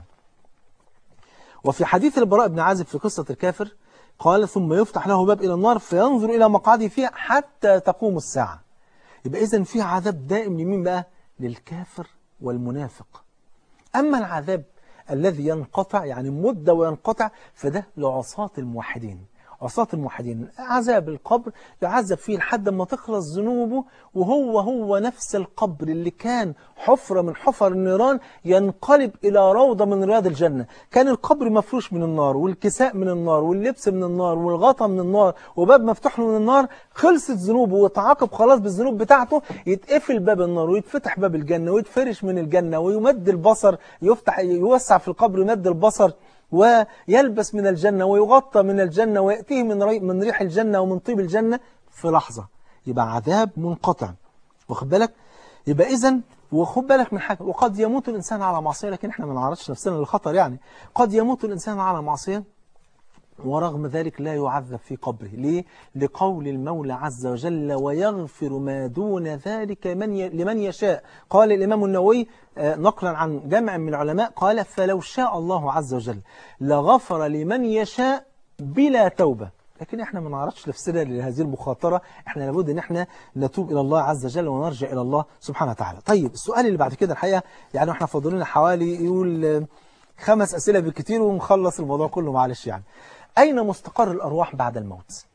وفي حديث البراء بن عازب في قصة الكافر قال ثم يفتح له باب إلى النار فينظر إلى مقعده فيها حتى تقوم الساعة يبقى إذن في عذاب دائم لمين بقى للكافر والمنافق أما العذاب الذي ينقطع يعني مدة وينقطع فده لعصاة الموحدين عصاة الموحدين عذاب القبر يعذب فيه لحد ما تخلص ذنوبه وهو هو نفس القبر اللي كان حفرة من حفر النيران ينقلب إلى روضة من رياض الجنة كان القبر مفروش من النار والكساء من النار واللبس من النار والغطا من النار وباب مفتوح له من النار خلصت ذنوبه وتعاقب خلاص بالذنوب بتاعته يتقفل باب النار ويتفتح باب الجنة ويتفرش من الجنة ويمد البصر يفتح يوسع في القبر يمد البصر ويلبس من الجنة ويغطى من الجنة ويأتيه من من ريح الجنة ومن طيب الجنة في لحظة يبقى عذاب منقطع واخد بالك يبقى إذن وخد بالك من حاجة وقد يموت الإنسان على معصية لكن احنا ما نعرضش نفسنا للخطر يعني قد يموت الإنسان على معصية ورغم ذلك لا يعذب في قبره ليه؟ لقول المولى عز وجل ويغفر ما دون ذلك من ي... لمن يشاء قال الإمام النووي نقلا عن جمع من العلماء قال فلو شاء الله عز وجل لغفر لمن يشاء بلا توبة لكن احنا ما نعرضش نفسنا لهذه المخاطرة احنا لابد ان احنا نتوب الى الله عز وجل ونرجع الى الله سبحانه وتعالى طيب السؤال اللي بعد كده الحقيقة يعني احنا فاضلين حوالي يقول خمس اسئلة بالكتير ونخلص الموضوع كله معلش يعني أين مستقر الأرواح بعد الموت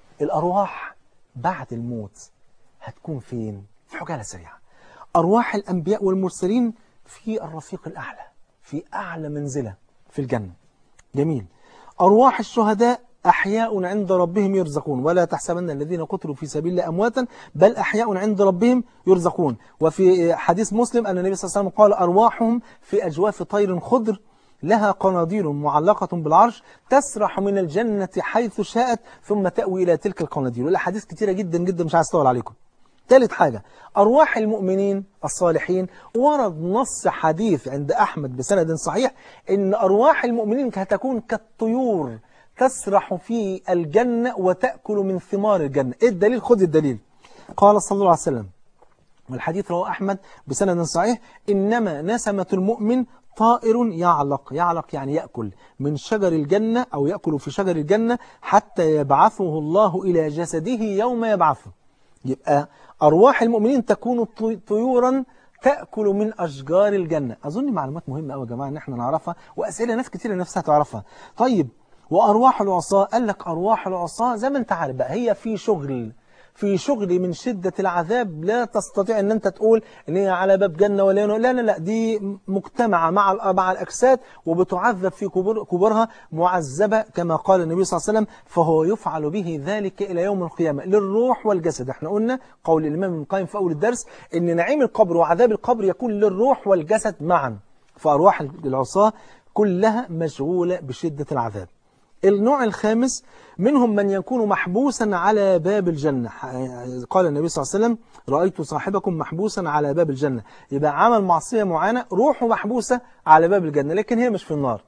الأرواح بعد الموت هتكون فين في حجالة سريعة أرواح الأنبياء والمرسلين في الرفيق الأعلى في أعلى منزلة في الجنة جميل أرواح الشهداء أحياء عند ربهم يرزقون ولا تحسبن الذين قتلوا في سبيل الله أمواتا بل أحياء عند ربهم يرزقون وفي حديث مسلم أن النبي صلى الله عليه وسلم قال أرواحهم في أجواف طير خضر لها قناديل معلقة بالعرش تسرح من الجنة حيث شاءت ثم تأوي إلى تلك القناديل والأحاديث كتيرة جدا جدا مش عايز أطول عليكم ثالث حاجة أرواح المؤمنين الصالحين ورد نص حديث عند أحمد بسند صحيح إن أرواح المؤمنين هتكون كالطيور تسرح في الجنة وتأكل من ثمار الجنة إيه الدليل خذ الدليل قال صلى الله عليه وسلم والحديث رواه أحمد بسند صحيح إنما نسمة المؤمن طائر يعلق يعلق يعني يأكل من شجر الجنة أو يأكل في شجر الجنة حتى يبعثه الله إلى جسده يوم يبعثه يبقى أرواح المؤمنين تكون طيورا تأكل من أشجار الجنة أظن معلومات مهمة أوي يا جماعة إن احنا نعرفها وأسئلة ناس كتير نفسها تعرفها طيب وأرواح العصاة قال لك أرواح العصاة زي ما أنت عارف بقى هي في شغل في شغل من شدة العذاب لا تستطيع ان انت تقول ان هي على باب جنة ولا لا لا لا دي مجتمعة مع مع الاجساد وبتعذب في كبر كبرها معذبة كما قال النبي صلى الله عليه وسلم فهو يفعل به ذلك الى يوم القيامة للروح والجسد احنا قلنا قول الامام ابن القيم في اول الدرس ان نعيم القبر وعذاب القبر يكون للروح والجسد معا فارواح العصاة كلها مشغولة بشدة العذاب النوع الخامس منهم من يكون محبوسا على باب الجنة قال النبي صلى الله عليه وسلم رأيت صاحبكم محبوسا على باب الجنة يبقى عمل معصية معينة روحه محبوسة على باب الجنة لكن هي مش في النار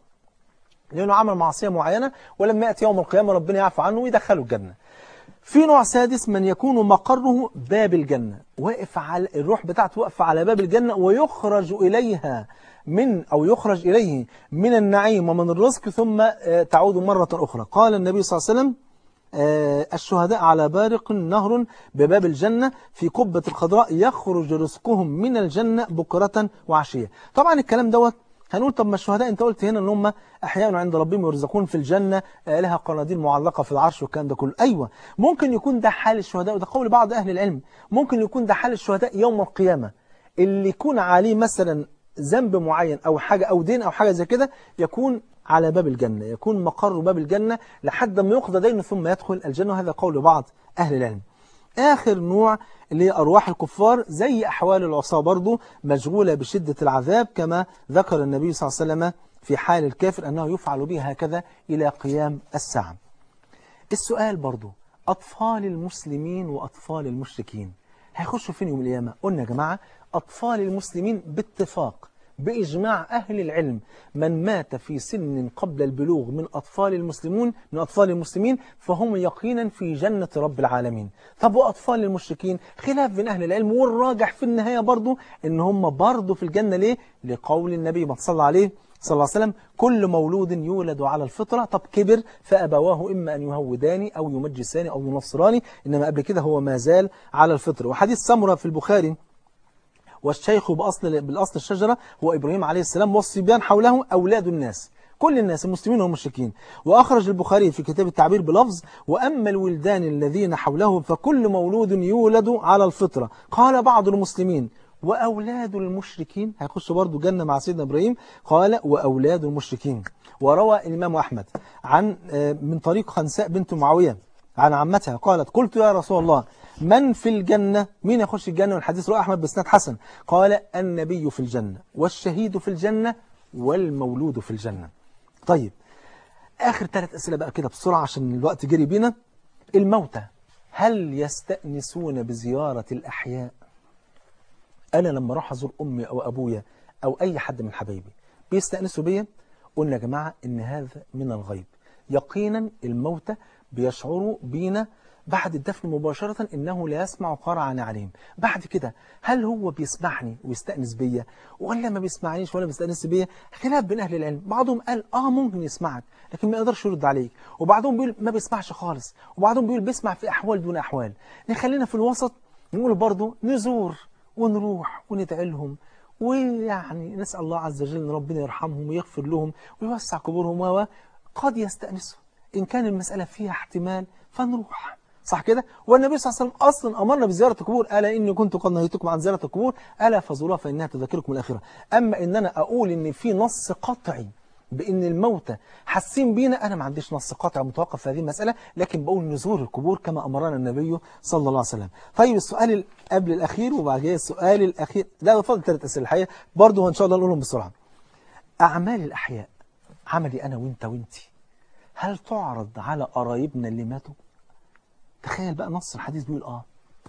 لأنه عمل معصية معينة ولما يأتي يوم القيامة ربنا يعفو عنه ويدخله الجنة في نوع سادس من يكون مقره باب الجنة واقف على الروح بتاعته واقفة على باب الجنة ويخرج إليها من أو يخرج إليه من النعيم ومن الرزق ثم تعود مرة أخرى قال النبي صلى الله عليه وسلم الشهداء على بارق نهر بباب الجنة في قبة الخضراء يخرج رزقهم من الجنة بكرة وعشية طبعا الكلام دوت هنقول طب ما الشهداء انت قلت هنا ان هم احياء عند ربهم يرزقون في الجنه آه، لها قناديل معلقه في العرش والكلام ده كله ايوه ممكن يكون ده حال الشهداء وده قول بعض اهل العلم ممكن يكون ده حال الشهداء يوم القيامه اللي يكون عليه مثلا ذنب معين او حاجه او دين او حاجه زي كده يكون على باب الجنه يكون مقر باب الجنه لحد ما يقضى دينه ثم يدخل الجنه وهذا قول بعض اهل العلم آخر نوع اللي هي أرواح الكفار زي أحوال العصاة برضو مشغولة بشدة العذاب كما ذكر النبي صلى الله عليه وسلم في حال الكافر أنه يفعل به هكذا إلى قيام الساعة السؤال برضو أطفال المسلمين وأطفال المشركين هيخشوا فين يوم القيامة قلنا يا جماعة أطفال المسلمين باتفاق بإجماع أهل العلم من مات في سن قبل البلوغ من أطفال المسلمون من أطفال المسلمين فهم يقينا في جنة رب العالمين طب وأطفال المشركين خلاف بين أهل العلم والراجح في النهاية برضو إن هم برضو في الجنة ليه لقول النبي ما صلى عليه صلى الله عليه وسلم كل مولود يولد على الفطرة طب كبر فأبواه إما أن يهوداني أو يمجساني أو ينصراني إنما قبل كده هو ما زال على الفطرة وحديث سمرة في البخاري والشيخ بأصل بالأصل الشجرة هو إبراهيم عليه السلام والصبيان حوله أولاد الناس كل الناس المسلمين والمشركين وأخرج البخاري في كتاب التعبير بلفظ وأما الولدان الذين حوله فكل مولود يولد على الفطرة قال بعض المسلمين وأولاد المشركين هيخش برضو جنة مع سيدنا إبراهيم قال وأولاد المشركين وروى الإمام أحمد عن من طريق خنساء بنت معاوية عن عمتها قالت قلت يا رسول الله من في الجنة مين يخش الجنة والحديث رواه أحمد بسناد حسن قال النبي في الجنة والشهيد في الجنة والمولود في الجنة طيب آخر ثلاث أسئلة بقى كده بسرعة عشان الوقت جري بينا الموتى هل يستأنسون بزيارة الأحياء أنا لما أروح أزور أمي أو أبويا أو أي حد من حبايبي بيستأنسوا بيا قلنا يا جماعة إن هذا من الغيب يقينا الموتى بيشعروا بينا بعد الدفن مباشرة إنه لا يسمع قرع نعلهم بعد كده هل هو بيسمعني ويستأنس بيا ولا ما بيسمعنيش ولا بيستأنس بيا خلاف بين أهل العلم بعضهم قال آه ممكن يسمعك لكن ما يقدرش يرد عليك وبعضهم بيقول ما بيسمعش خالص وبعضهم بيقول بيسمع في أحوال دون أحوال نخلينا في الوسط نقول برضه نزور ونروح وندعي لهم ويعني نسأل الله عز وجل أن ربنا يرحمهم ويغفر لهم ويوسع قبورهم وقد يستأنسوا إن كان المسألة فيها احتمال فنروح صح كده والنبي صلى الله عليه وسلم اصلا امرنا بزياره القبور الا اني كنت قد نهيتكم عن زياره القبور الا فزوروها فانها تذكركم الاخره اما ان انا اقول ان في نص قطعي بان الموتى حاسين بينا انا ما عنديش نص قطعي متوقف في هذه المساله لكن بقول نزور القبور كما امرنا النبي صلى الله عليه وسلم طيب السؤال قبل الاخير وبعد كده السؤال الاخير لا ده فاضل ثلاث اسئله الحقيقه برضه ان شاء الله نقولهم بسرعه اعمال الاحياء عملي انا وانت وانتي هل تعرض على قرايبنا اللي ماتوا تخيل بقى نص الحديث بيقول اه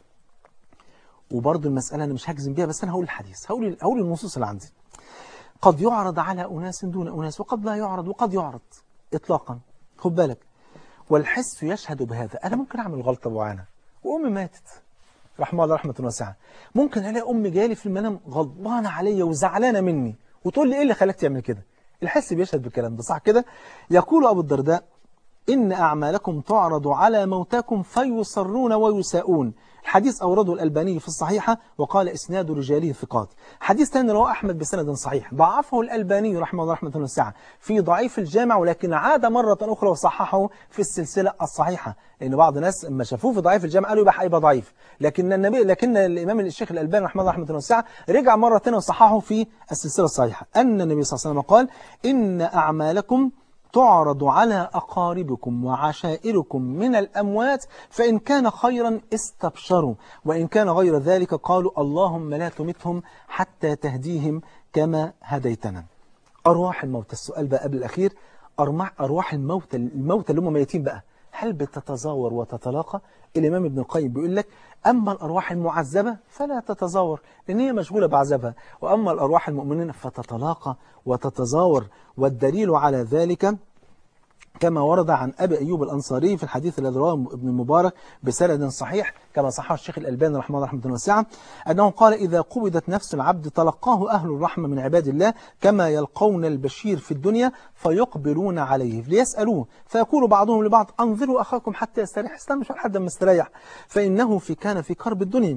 وبرضه المسألة أنا مش هجزم بيها بس أنا هقول الحديث هقول هقول النصوص اللي عندي قد يعرض على أناس دون أناس وقد لا يعرض وقد يعرض إطلاقا خد بالك والحس يشهد بهذا أنا ممكن أعمل غلطة معينة وأمي ماتت رحمه الله رحمة واسعة ممكن ألاقي أمي جالي في المنام غضبانة عليا وزعلانة مني وتقول لي إيه اللي خلاك تعمل كده الحس بيشهد بالكلام ده صح كده يقول أبو الدرداء إن أعمالكم تعرض على موتاكم فيصرون ويساءون الحديث أورده الألباني في الصحيحة وقال إسناد رجاله ثقات حديث ثاني رواه أحمد بسند صحيح ضعفه الألباني رحمه الله رحمة واسعة في ضعيف الجامع ولكن عاد مرة أخرى وصححه في السلسلة الصحيحة لأن بعض الناس لما شافوه في ضعيف الجامع قالوا يبقى هيبقى ضعيف لكن النبي لكن الإمام الشيخ الألباني رحمه الله رحمة واسعة رجع مرة ثانية وصححه في السلسلة الصحيحة أن النبي صلى الله عليه وسلم قال إن أعمالكم تعرض على أقاربكم وعشائركم من الأموات فإن كان خيرا استبشروا وإن كان غير ذلك قالوا اللهم لا تمتهم حتى تهديهم كما هديتنا أرواح الموتى السؤال بقى قبل الأخير أرواح الموتى الموتى اللي هم ميتين بقى هل بتتزاور وتتلاقى الإمام ابن القيم بيقول لك أما الأرواح المعذبة فلا تتزاور لأن هي مشغولة بعذابها وأما الأرواح المؤمنين فتتلاقى وتتزاور والدليل على ذلك كما ورد عن أبي أيوب الأنصاري في الحديث الذي رواه ابن المبارك بسند صحيح كما صححه الشيخ الألباني رحمه الله رحمة واسعة أنه قال إذا قبضت نفس العبد تلقاه أهل الرحمة من عباد الله كما يلقون البشير في الدنيا فيقبلون عليه ليسألوه فيقول بعضهم لبعض أنظروا أخاكم حتى يستريح استنوا شوف حد ما استريح فإنه في كان في كرب الدنيا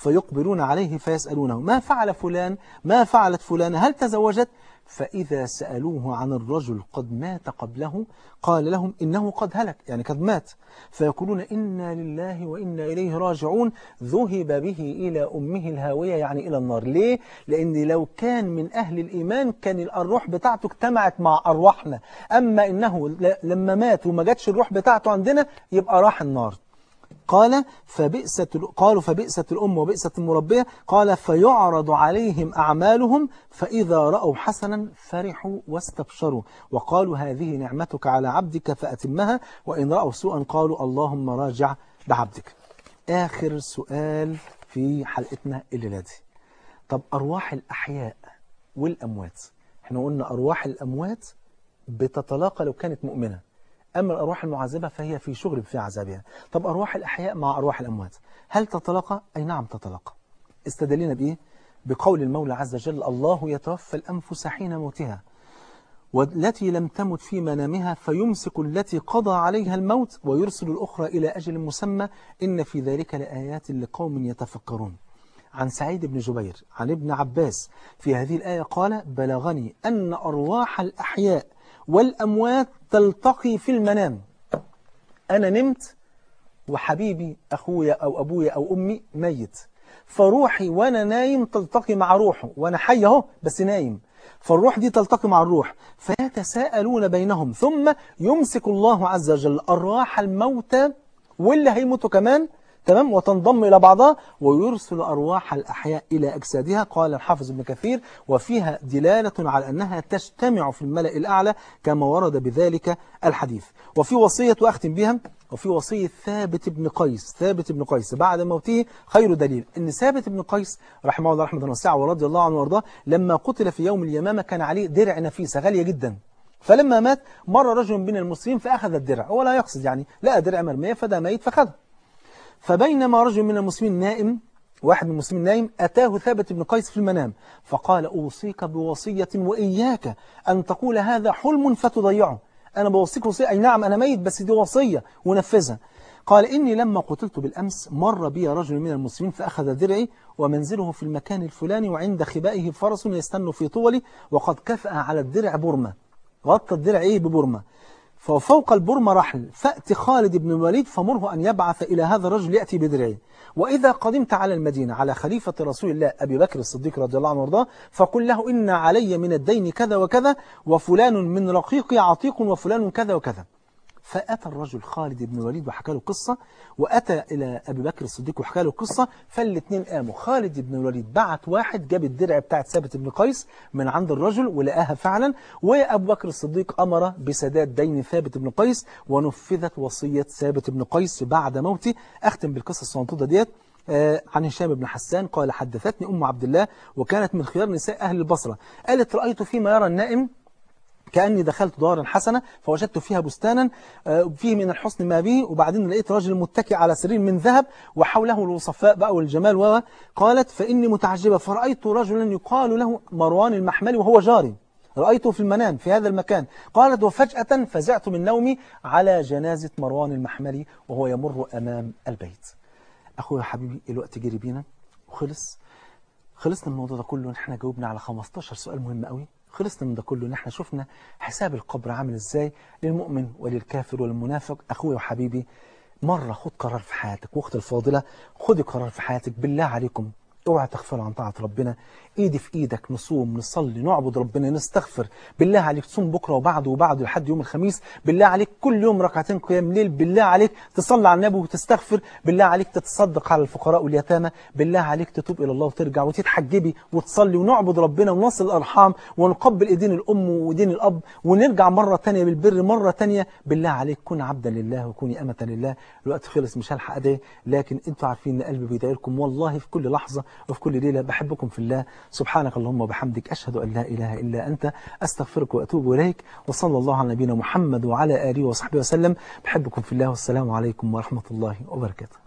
فيقبلون عليه فيسألونه ما فعل فلان ما فعلت فلان هل تزوجت فإذا سألوه عن الرجل قد مات قبله قال لهم إنه قد هلك يعني قد مات فيقولون إنا لله وإنا إليه راجعون ذهب به إلى أمه الهاوية يعني إلى النار ليه؟ لأن لو كان من أهل الإيمان كان الأرواح بتاعته اجتمعت مع أرواحنا أما إنه لما مات وما جاتش الروح بتاعته عندنا يبقى راح النار قال فبئست قالوا فبئست الأم وبئست المربية قال فيعرض عليهم أعمالهم فإذا رأوا حسنا فرحوا واستبشروا وقالوا هذه نعمتك على عبدك فأتمها وإن رأوا سوءا قالوا اللهم راجع بعبدك آخر سؤال في حلقتنا الليلة دي طب أرواح الأحياء والأموات احنا قلنا أرواح الأموات بتتلاقى لو كانت مؤمنة أما الأرواح المعذبة فهي في شغل في عذابها طب أرواح الأحياء مع أرواح الأموات هل تتلاقى؟ أي نعم تتلاقى استدلنا بإيه؟ بقول المولى عز وجل الله يتوفى الأنفس حين موتها والتي لم تمت في منامها فيمسك التي قضى عليها الموت ويرسل الأخرى إلى أجل مسمى إن في ذلك لآيات لقوم يتفكرون عن سعيد بن جبير عن ابن عباس في هذه الآية قال بلغني أن أرواح الأحياء والأموات تلتقي في المنام أنا نمت وحبيبي أخويا أو أبويا أو أمي ميت فروحي وأنا نايم تلتقي مع روحه وأنا حي أهو بس نايم فالروح دي تلتقي مع الروح فيتساءلون بينهم ثم يمسك الله عز وجل أرواح الموتى واللي هيموتوا كمان تمام وتنضم إلى بعضها ويرسل أرواح الأحياء إلى أجسادها قال الحافظ ابن كثير وفيها دلالة على أنها تجتمع في الملأ الأعلى كما ورد بذلك الحديث وفي وصية وأختم بها وفي وصية ثابت بن قيس ثابت بن قيس بعد موته خير دليل ان ثابت بن قيس رحمه الله رحمه واسعه ورضي الله عنه وارضاه لما قتل في يوم اليمامة كان عليه درع نفيسة غالية جدا فلما مات مر رجل من المسلمين فأخذ الدرع هو لا يقصد يعني لقى درع مرمية فده ميت فخذها فبينما رجل من المسلمين نائم واحد من المسلمين نايم أتاه ثابت بن قيس في المنام فقال أوصيك بوصية وإياك أن تقول هذا حلم فتضيعه أنا بوصيك وصية أي نعم أنا ميت بس دي وصية ونفذها قال إني لما قتلت بالأمس مر بي رجل من المسلمين فأخذ درعي ومنزله في المكان الفلاني وعند خبائه فرس يستن في طولي وقد كفأ على الدرع برمة غطى الدرع إيه ببرمة ففوق البرمة رحل فأت خالد بن الوليد فمره أن يبعث إلى هذا الرجل يأتي بدرعه وإذا قدمت على المدينة على خليفة رسول الله أبي بكر الصديق رضي الله عنه وارضاه فقل له إن علي من الدين كذا وكذا وفلان من رقيقي عتيق وفلان كذا وكذا فأتى الرجل خالد بن الوليد وحكى له قصة وأتى إلى أبي بكر الصديق وحكى له قصة فالاثنين قاموا خالد بن الوليد بعت واحد جاب الدرع بتاعت ثابت بن قيس من عند الرجل ولقاها فعلا وأبو بكر الصديق أمر بسداد دين ثابت بن قيس ونفذت وصية ثابت بن قيس بعد موته أختم بالقصة الصنطوطة ديت عن هشام بن حسان قال حدثتني أم عبد الله وكانت من خيار نساء أهل البصرة قالت رأيت فيما يرى النائم كأني دخلت دارا حسنة فوجدت فيها بستانا فيه من الحسن ما به وبعدين لقيت رجل متكئ على سرير من ذهب وحوله الوصفاء بقى والجمال و قالت فإني متعجبة فرأيت رجلا يقال له مروان المحملي وهو جاري رأيته في المنام في هذا المكان قالت وفجأة فزعت من نومي على جنازة مروان المحملي وهو يمر أمام البيت أخويا حبيبي الوقت جري بينا وخلص خلصنا من الموضوع ده كله ان احنا جاوبنا على 15 سؤال مهم قوي خلصنا من ده كله ان احنا شفنا حساب القبر عامل ازاي للمؤمن وللكافر وللمنافق اخويا وحبيبي مرة خد قرار في حياتك واختي الفاضلة خدي قرار في حياتك بالله عليكم اوعى تغفلوا عن طاعة ربنا ايدي في ايدك نصوم نصلي نعبد ربنا نستغفر بالله عليك تصوم بكرة وبعده وبعده لحد يوم الخميس بالله عليك كل يوم ركعتين قيام ليل بالله عليك تصلي على النبي وتستغفر بالله عليك تتصدق على الفقراء واليتامى بالله عليك تتوب إلى الله وترجع وتتحجبي وتصلي ونعبد ربنا ونصل الأرحام ونقبل ايدين الأم ودين الأب ونرجع مرة تانية بالبر مرة تانية بالله عليك كن عبدا لله وكوني أمة لله الوقت خلص مش هلحق أدعي لكن انتوا عارفين ان قلبي بيدعي لكم والله في كل لحظة وفي كل ليلة بحبكم في الله سبحانك اللهم وبحمدك أشهد أن لا إله إلا أنت أستغفرك وأتوب إليك وصلى الله على نبينا محمد وعلى آله وصحبه وسلم بحبكم في الله والسلام عليكم ورحمة الله وبركاته